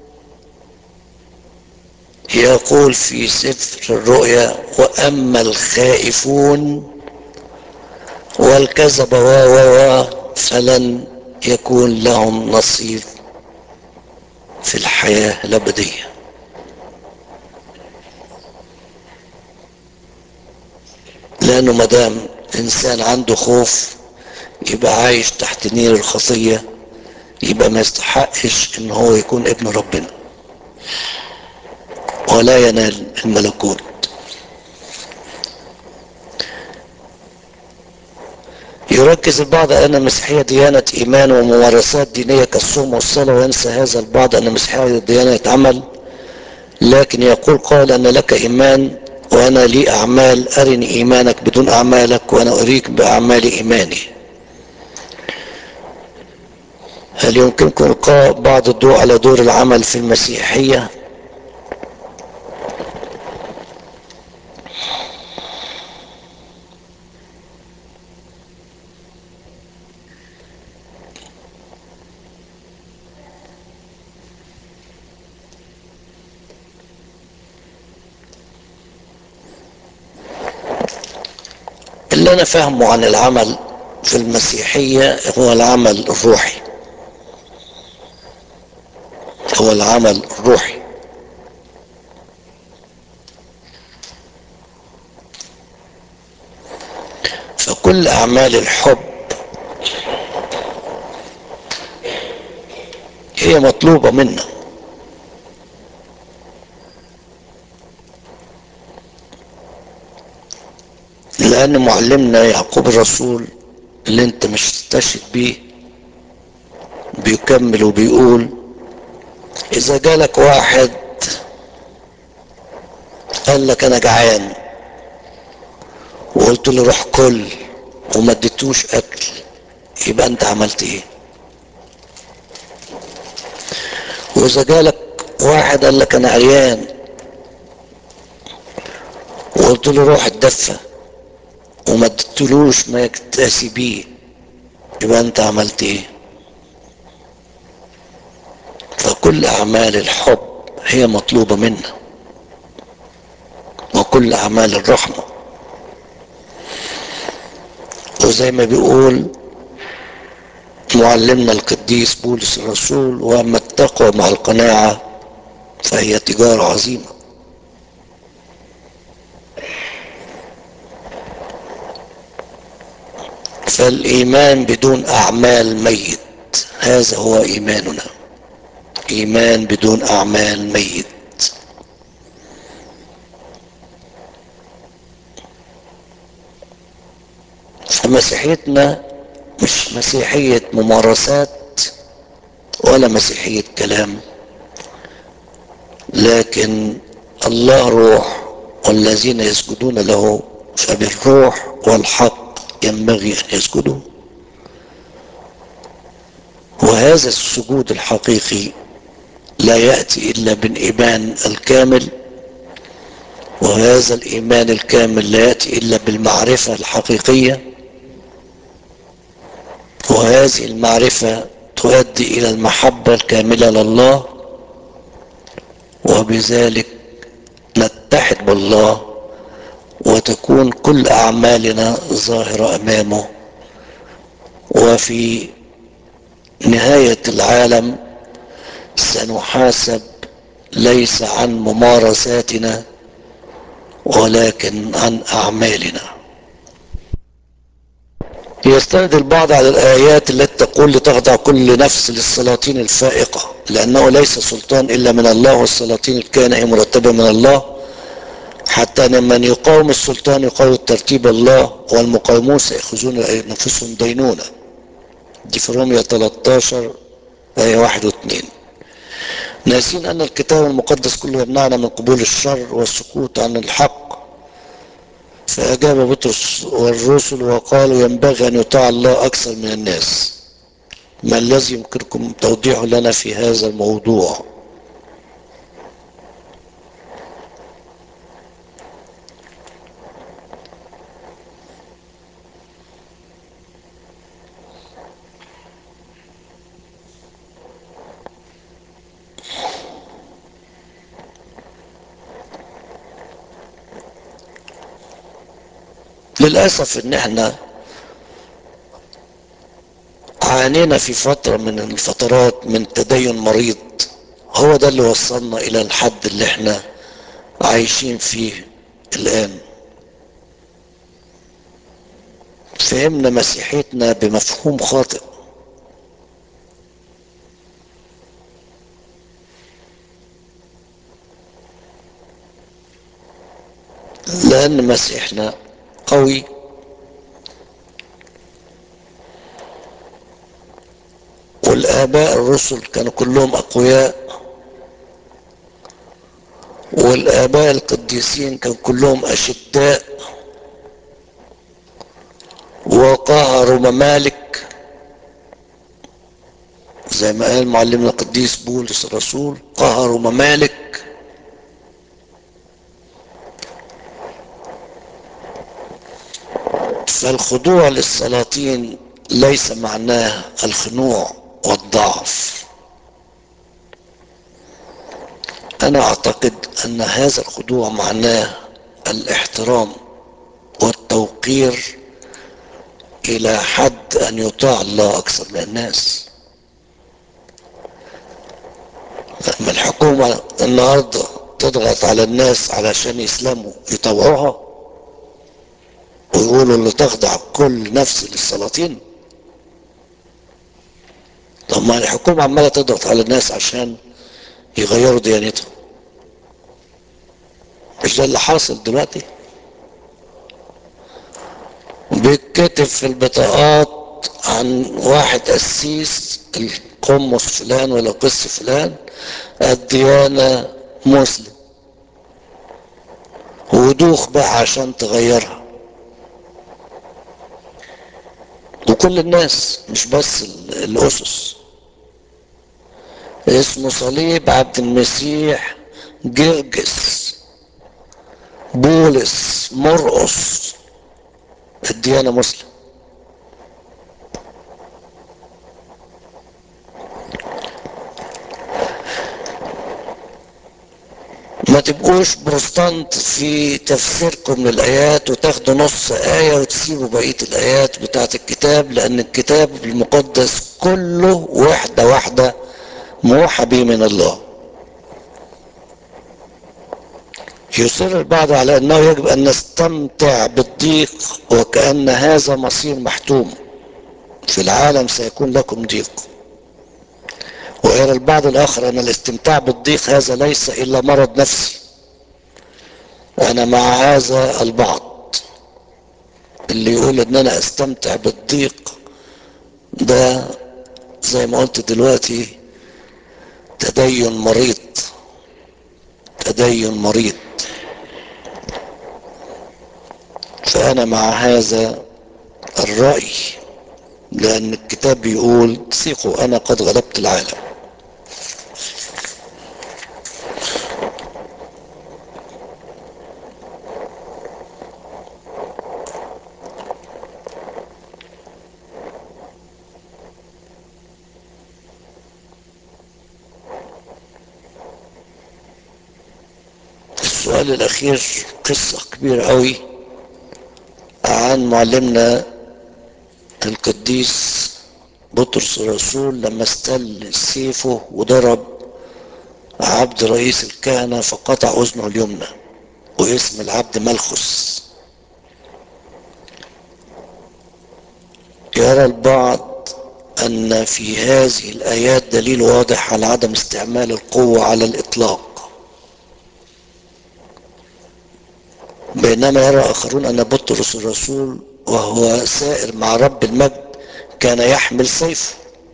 يقول في سفر الرؤيا وأما الخائفون والكذب و و فلن يكون لهم نصيب في الحياة الأبدية لأنه مدام إنسان عنده خوف يبقى عايش تحت نير الخطية يبقى ما يستحقش إن هو يكون ابن ربنا ولا ينال الملكوت يركز البعض أن المسيحية ديانة إيمان وممارسات دينية كالصوم والصلاة وينسى هذا البعض أن المسيحية ديانة عمل لكن يقول قال أن لك إيمان وأنا لي أعمال أرني إيمانك بدون أعمالك وأنا أريك بأعمال إيماني هل يمكنكم إلقاء بعض الضوء على دور العمل في المسيحية اللي انا فاهمه عن العمل في المسيحية هو العمل الروحي هو العمل الروحي فكل اعمال الحب هي مطلوبة منا لأن معلمنا يعقوب الرسول اللي انت مش تستشهد بيه بيكمل وبيقول إذا جالك واحد قال لك أنا جعان وقلت له روح كل وما اديتوش أكل يبقى أنت عملت إيه؟ وإذا جالك واحد قال لك أنا عريان وقلت له روح اتدفى وما اديتلوش ما يكتسي بيه يبقى انت عملت ايه فكل اعمال الحب هي مطلوبة منا وكل اعمال الرحمة وزي ما بيقول معلمنا القديس بولس الرسول واما التقوى مع القناعة فهي تجارة عظيمة فالايمان بدون اعمال ميت هذا هو ايماننا ايمان بدون اعمال ميت فمسيحيتنا مش مسيحية ممارسات ولا مسيحية كلام لكن الله روح والذين يسجدون له فبالروح والحق ينبغي أن يسجدوا وهذا السجود الحقيقي لا يأتي إلا بالإيمان الكامل وهذا الإيمان الكامل لا يأتي إلا بالمعرفة الحقيقية وهذه المعرفة تؤدي إلى المحبة الكاملة لله وبذلك نتحد بالله وتكون كل أعمالنا ظاهرة أمامه وفي نهاية العالم سنحاسب ليس عن ممارساتنا ولكن عن أعمالنا يستند البعض على الآيات التي تقول لتخضع كل نفس للسلاطين الفائقة لأنه ليس سلطان إلا من الله والسلاطين الكائنة مرتبة من الله حتى ان من يقاوم السلطان يقاوم ترتيب الله والمقاومون سيأخذون نفسهم دينونة دي في رومية 13 آية 1 و 2 ناسين أن الكتاب المقدس كله يمنعنا من قبول الشر والسكوت عن الحق فأجاب بطرس والرسل وقالوا ينبغي أن يطاع الله أكثر من الناس ما الذي يمكنكم توضيحه لنا في هذا الموضوع للأسف إن إحنا عانينا في فترة من الفترات من تدين مريض هو ده اللي وصلنا إلى الحد اللي إحنا عايشين فيه الآن فهمنا مسيحيتنا بمفهوم خاطئ لأن مسيحنا قوي والآباء الرسل كانوا كلهم أقوياء والآباء القديسين كانوا كلهم أشداء وقهروا ممالك زي ما قال معلمنا القديس بولس الرسول قهروا ممالك فالخضوع للسلاطين ليس معناه الخنوع والضعف انا اعتقد ان هذا الخضوع معناه الاحترام والتوقير الى حد ان يطاع الله اكثر من الناس لما الحكومة النهاردة تضغط على الناس علشان يسلموا يطوعوها ويقولوا اللي تخضع كل نفس للسلاطين طب ما الحكومة عمالة تضغط على الناس عشان يغيروا ديانتهم مش ده اللي حاصل دلوقتي بيتكتب في البطاقات عن واحد قسيس القمص فلان ولا قس فلان الديانة مسلم ودوخ بقى عشان تغيرها وكل الناس مش بس الأسس اسمه صليب عبد المسيح جرجس بولس مرقص الديانة مسلم ما تبقوش بروستانت في تفسيركم للآيات وتاخدوا نص آية وتسيبوا بقية الآيات بتاعت الكتاب لأن الكتاب المقدس كله وحدة واحدة موحى به من الله يصر البعض على أنه يجب أن نستمتع بالضيق وكأن هذا مصير محتوم في العالم سيكون لكم ضيق ويرى البعض الآخر أن الاستمتاع بالضيق هذا ليس إلا مرض نفسي أنا مع هذا البعض اللي يقول أن أنا أستمتع بالضيق ده زي ما قلت دلوقتي تدين مريض تدين مريض فأنا مع هذا الرأي لأن الكتاب بيقول ثقوا أنا قد غلبت العالم السؤال الأخير قصة كبيرة قوي عن معلمنا القديس بطرس الرسول لما استل سيفه وضرب عبد رئيس الكهنة فقطع أذنه اليمنى واسم العبد ملخس يرى البعض أن في هذه الآيات دليل واضح على عدم استعمال القوة على الإطلاق بينما يرى آخرون أن بطرس الرسول وهو سائر مع رب المجد كان يحمل سيفه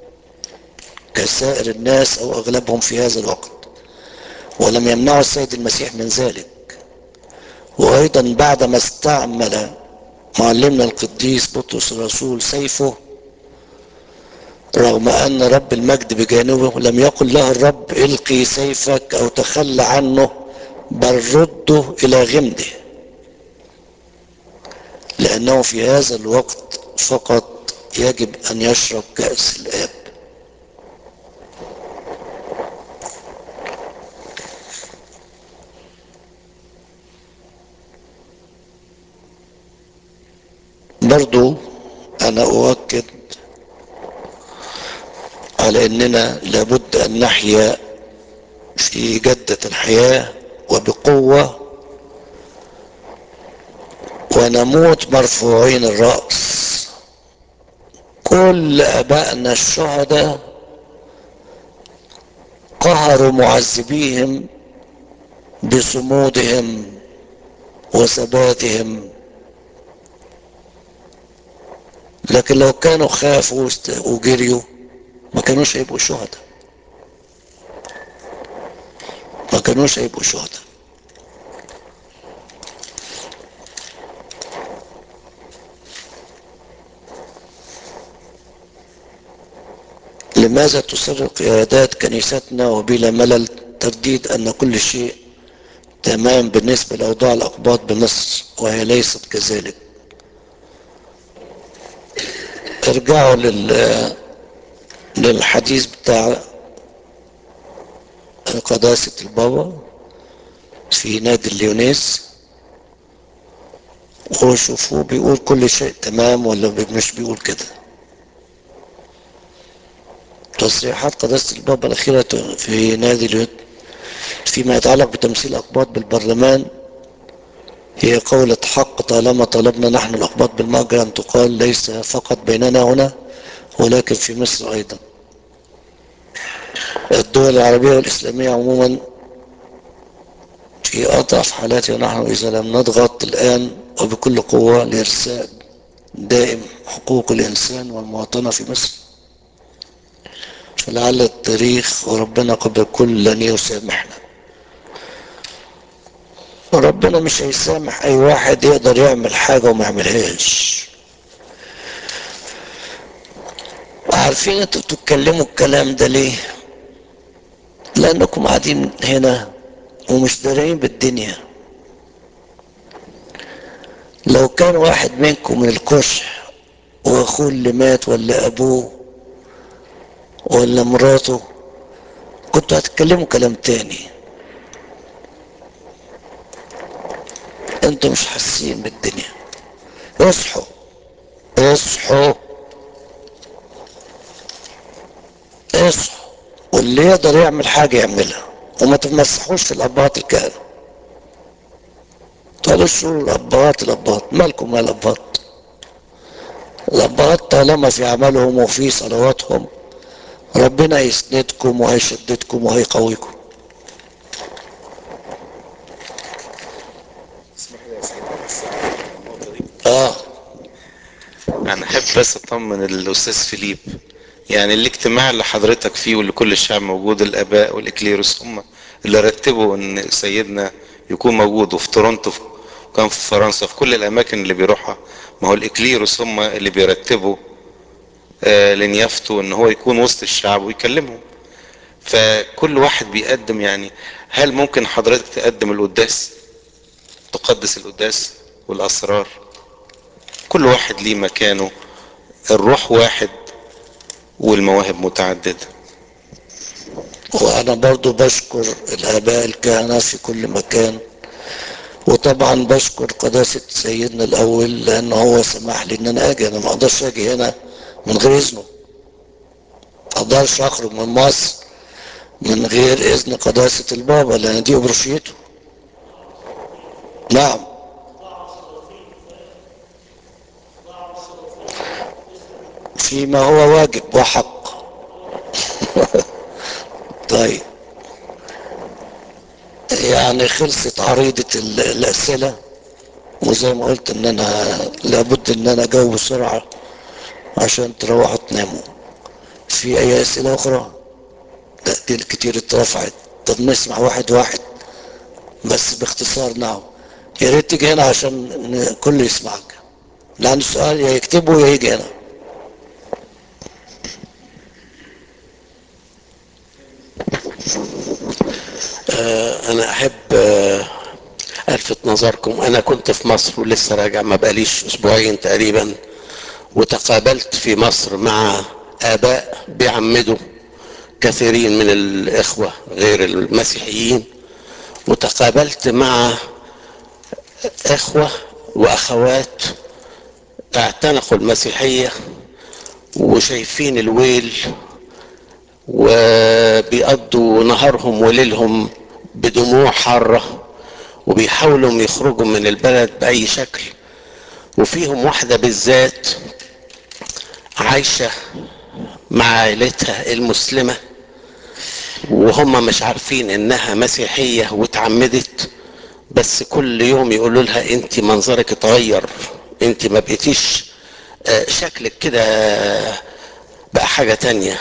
كسائر الناس أو أغلبهم في هذا الوقت ولم يمنعوا السيد المسيح من ذلك وأيضا بعدما استعمل معلمنا القديس بطرس الرسول سيفه رغم أن رب المجد بجانبه لم يقل له الرب القي سيفك أو تخلى عنه بل رده إلى غمده لأنه في هذا الوقت فقط يجب أن يشرب كأس الآب برضو أنا أؤكد على أننا لابد أن نحيا في جدة الحياة وبقوة ونموت مرفوعين الرأس كل أبائنا الشهداء قهروا معذبيهم بصمودهم وثباتهم لكن لو كانوا خافوا وجريوا ما كانوش هيبقوا شهداء ما كانوش هيبقوا شهداء لماذا تصر قيادات كنيستنا وبلا ملل ترديد ان كل شيء تمام بالنسبة لأوضاع الأقباط بمصر وهي ليست كذلك ارجعوا لل للحديث بتاع قداسة البابا في نادي الليونيس وشوفوه بيقول كل شيء تمام ولا مش بيقول كده تصريحات قداسة البابا الأخيرة في نادي اليوت فيما يتعلق بتمثيل أقباط بالبرلمان هي قولة حق طالما طلبنا نحن الأقباط بالمجرى أن تقال ليس فقط بيننا هنا ولكن في مصر أيضا الدول العربية والإسلامية عموما في أضعف حالاتها نحن إذا لم نضغط الآن وبكل قوة لإرساء دائم حقوق الإنسان والمواطنة في مصر فلعل التاريخ وربنا قبل كل لن يسامحنا وربنا مش هيسامح اي واحد يقدر يعمل حاجة وما يعملهاش عارفين انتوا بتتكلموا الكلام ده ليه لانكم قاعدين هنا ومش دارين بالدنيا لو كان واحد منكم من الكشح واخوه اللي مات ولا ابوه ولا مراته كنتوا هتتكلموا كلام تاني انتوا مش حاسين بالدنيا اصحوا اصحوا اصحوا واللي يقدر يعمل حاجة يعملها وما تتمسحوش في الاباط الكهنة تقولوش شو الاباط الاباط مالكم مال الاباط الاباط طالما في عملهم وفي صلواتهم ربنا يسندكم وهيشددكم وهيقويكم اه انا احب بس اطمن الاستاذ فيليب يعني الاجتماع اللي حضرتك فيه واللي كل الشعب موجود الاباء والاكليروس هم اللي رتبوا ان سيدنا يكون موجود وفي تورونتو وكان في فرنسا في كل الاماكن اللي بيروحها ما هو الاكليروس هم اللي بيرتبوا آه لنيافته ان هو يكون وسط الشعب ويكلمهم فكل واحد بيقدم يعني هل ممكن حضرتك تقدم القداس تقدس القداس والاسرار كل واحد ليه مكانه الروح واحد والمواهب متعددة وانا برضو بشكر الاباء الكهنة في كل مكان وطبعا بشكر قداسة سيدنا الاول لان هو سمح لي ان انا اجي انا ما اقدرش اجي هنا من غير اذنه ما اقدرش اخرج من مصر من غير اذن قداسة البابا لان دي ابرشيته نعم فيما هو واجب وحق طيب يعني خلصت عريضة الأسئلة وزي ما قلت ان انا لابد ان انا اجاوب بسرعة عشان تروحوا تناموا في اي اسئلة اخرى لا دي كتير اترفعت طب نسمع واحد واحد بس باختصار نعم يا ريت تيجي هنا عشان الكل يسمعك لان السؤال يا يكتبه يا يجي هنا آه، انا احب آه، الفت نظركم انا كنت في مصر ولسه راجع ما بقاليش اسبوعين تقريبا وتقابلت في مصر مع اباء بيعمدوا كثيرين من الاخوه غير المسيحيين وتقابلت مع اخوه واخوات اعتنقوا المسيحيه وشايفين الويل وبيقضوا نهارهم وليلهم بدموع حارة وبيحاولوا يخرجوا من البلد بأي شكل وفيهم واحدة بالذات عايشة مع عائلتها المسلمة وهم مش عارفين انها مسيحية واتعمدت بس كل يوم يقولوا لها انت منظرك اتغير انت ما بقيتيش آه، شكلك كده بقى حاجة تانية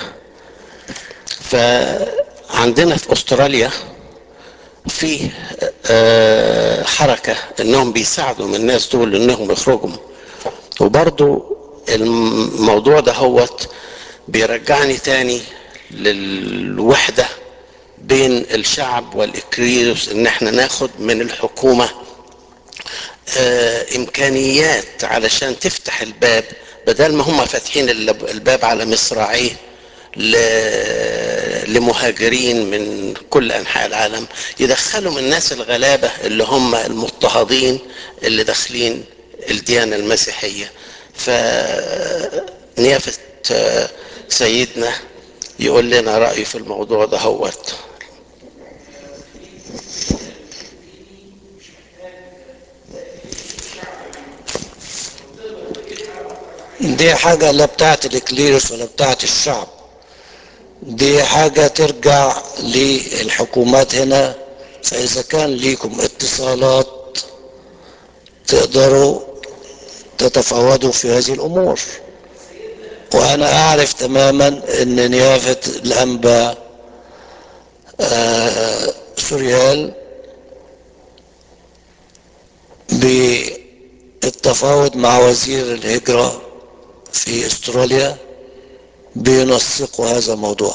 فعندنا في استراليا في آه، حركة انهم بيساعدوا من الناس دول انهم يخرجوا وبرضو الموضوع ده هوت بيرجعني تاني للوحدة بين الشعب والإكريروس ان احنا ناخد من الحكومة آه، امكانيات علشان تفتح الباب بدل ما هم فاتحين الب- الباب على مصراعيه ل- لمهاجرين من كل انحاء العالم يدخلوا من الناس الغلابه اللي هم المضطهدين اللي داخلين الديانه المسيحيه فنيافه آه، سيدنا يقول لنا رايه في الموضوع ده هوت دي حاجة لا بتاعت الإكليروس ولا بتاعت الشعب دي حاجة ترجع للحكومات هنا فإذا كان ليكم اتصالات تقدروا تتفاوضوا في هذه الأمور وأنا أعرف تماما أن نيافة الأنبا آه، سوريال بالتفاوض مع وزير الهجرة في استراليا بينسقوا هذا الموضوع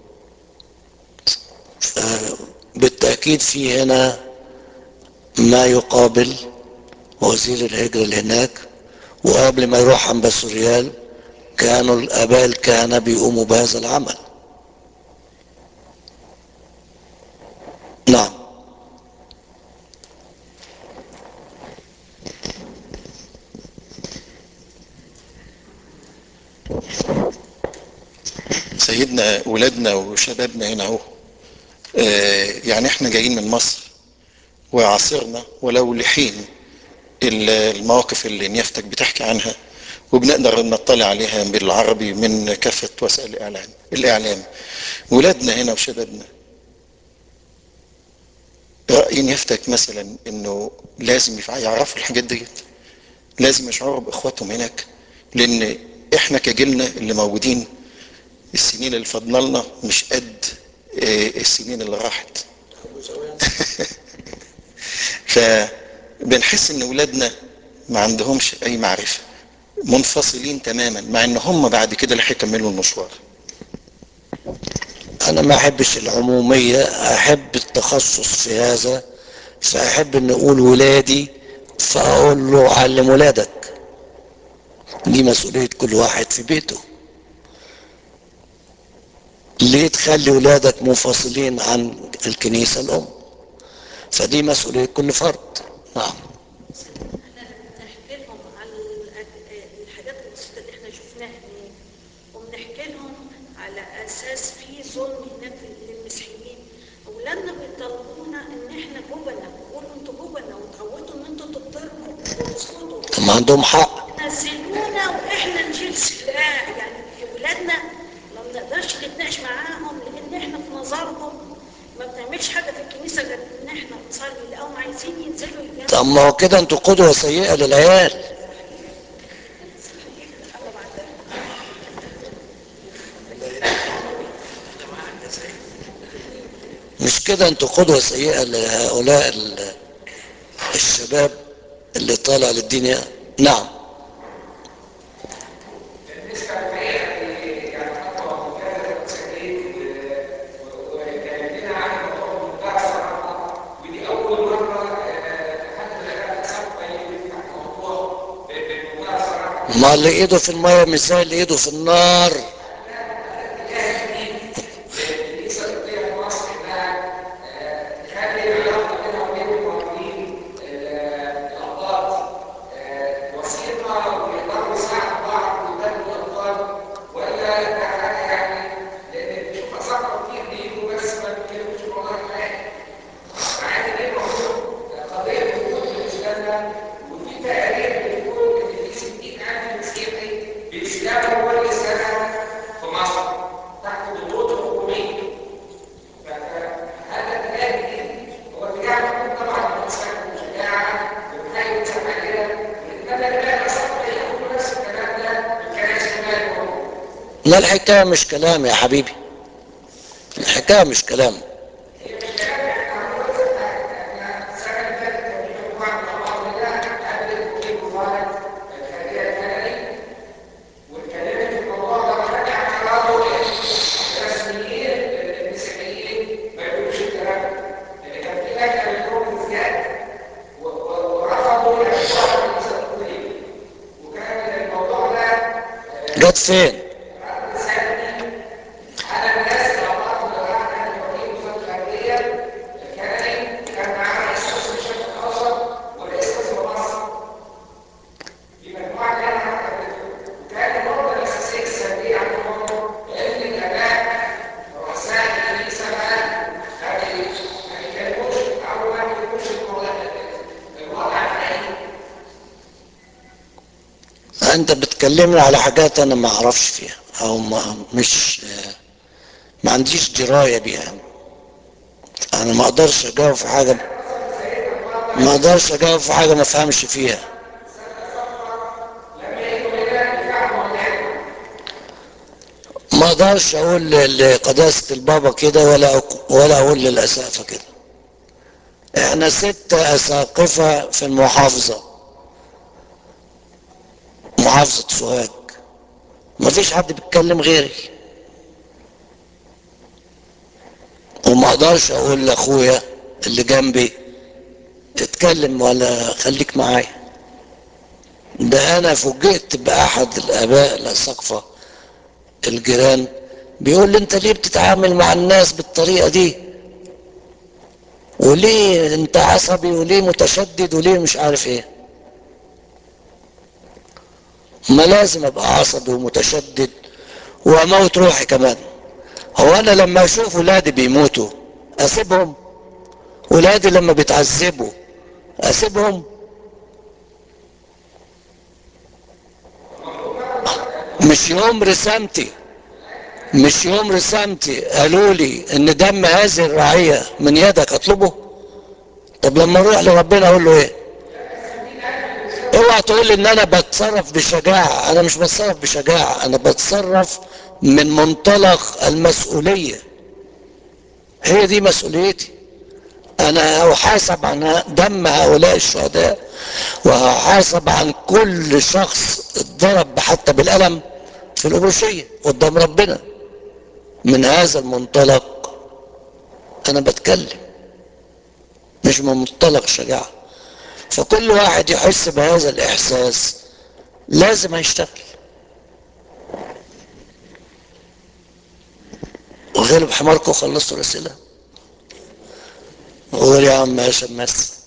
ف- بالتأكيد في هنا ما يقابل وزير الهجرة اللي هناك وقبل ما يروح عن بسوريال كانوا الآباء الكهنة بيقوموا بهذا العمل نعم سيدنا ولادنا وشبابنا هنا اهو آه، يعني احنا جايين من مصر وعاصرنا ولو لحين ال- المواقف اللي نيافتك بتحكي عنها وبنقدر نطلع عليها بالعربي من كافة وسائل الإعلام الإعلام ولادنا هنا وشبابنا رأي نيافتك مثلا إنه لازم يفع- يعرفوا الحاجات ديت لازم يشعروا بإخواتهم هناك لأن إحنا كجيلنا اللي موجودين السنين اللي فضلنا مش قد آه، السنين اللي راحت فبنحس ان ولادنا ما عندهمش اي معرفة منفصلين تماما مع ان هم بعد كده اللي هيكملوا المشوار انا ما احبش العمومية احب التخصص في هذا فاحب ان اقول ولادي فاقول له علم ولادك دي مسؤولية كل واحد في بيته ليه تخلي ولادك منفصلين عن الكنيسة الام فدي مسؤولية كل فرد نعم نحكي لهم على الأ- الحاجات البسيطة اللي احنا شفناها هناك وبنحكي لهم على أساس في ظلم هناك للمسيحيين أولادنا بيطالبونا إن احنا جبنة بيقولوا انتوا جبنة وتعودوا إن انتوا تضربوا وتسكتوا هم عندهم حق نزلونا واحنا نشيل سلاح يعني ولادنا ما بنقدرش نتناقش معاهم لان احنا في نظرهم ما بنعملش حاجه في الكنيسه غير ان احنا نصلي لقاهم عايزين ينزلوا الجامع طب ما هو كده انتوا قدوة سيئة للعيال مش كده انتوا قدوة سيئة لهؤلاء ال- الشباب اللي طالع للدنيا نعم ما اللي ايده في المية مش زي اللي ايده في النار لا الحكاية مش كلام يا حبيبي الحكاية مش كلام جت فين انت بتكلمني على حاجات انا ما اعرفش فيها او ما مش ما عنديش درايه بيها انا ما اقدرش اجاوب في حاجه ما اقدرش اجاوب في حاجه ما افهمش فيها ما اقدرش اقول لقداسه البابا كده ولا أق- ولا اقول للاسقفه كده احنا ست اساقفه في المحافظه محافظه سوهاج ما فيش حد بيتكلم غيري وما اقدرش اقول لاخويا اللي جنبي اتكلم ولا خليك معايا ده انا فوجئت باحد الاباء الاساقفه الجيران بيقول لي انت ليه بتتعامل مع الناس بالطريقه دي وليه انت عصبي وليه متشدد وليه مش عارف ايه ما لازم ابقى عصبي ومتشدد واموت روحي كمان هو انا لما اشوف ولادي بيموتوا اسيبهم ولادي لما بيتعذبوا اسيبهم مش يوم رسامتي مش يوم رسامتي قالوا لي ان دم هذه الرعية من يدك اطلبه طب لما اروح لربنا اقول له ايه اوعى تقول لي ان انا بتصرف بشجاعة انا مش بتصرف بشجاعة انا بتصرف من منطلق المسؤولية هي دي مسؤوليتي انا احاسب عن دم هؤلاء الشهداء وهحاسب عن كل شخص اتضرب حتى بالقلم في الأبروشية قدام ربنا من هذا المنطلق انا بتكلم مش من منطلق شجاعة فكل واحد يحس بهذا الاحساس لازم هيشتغل وغلب حماركم خلصتوا الاسئله قول يا عم يا شماس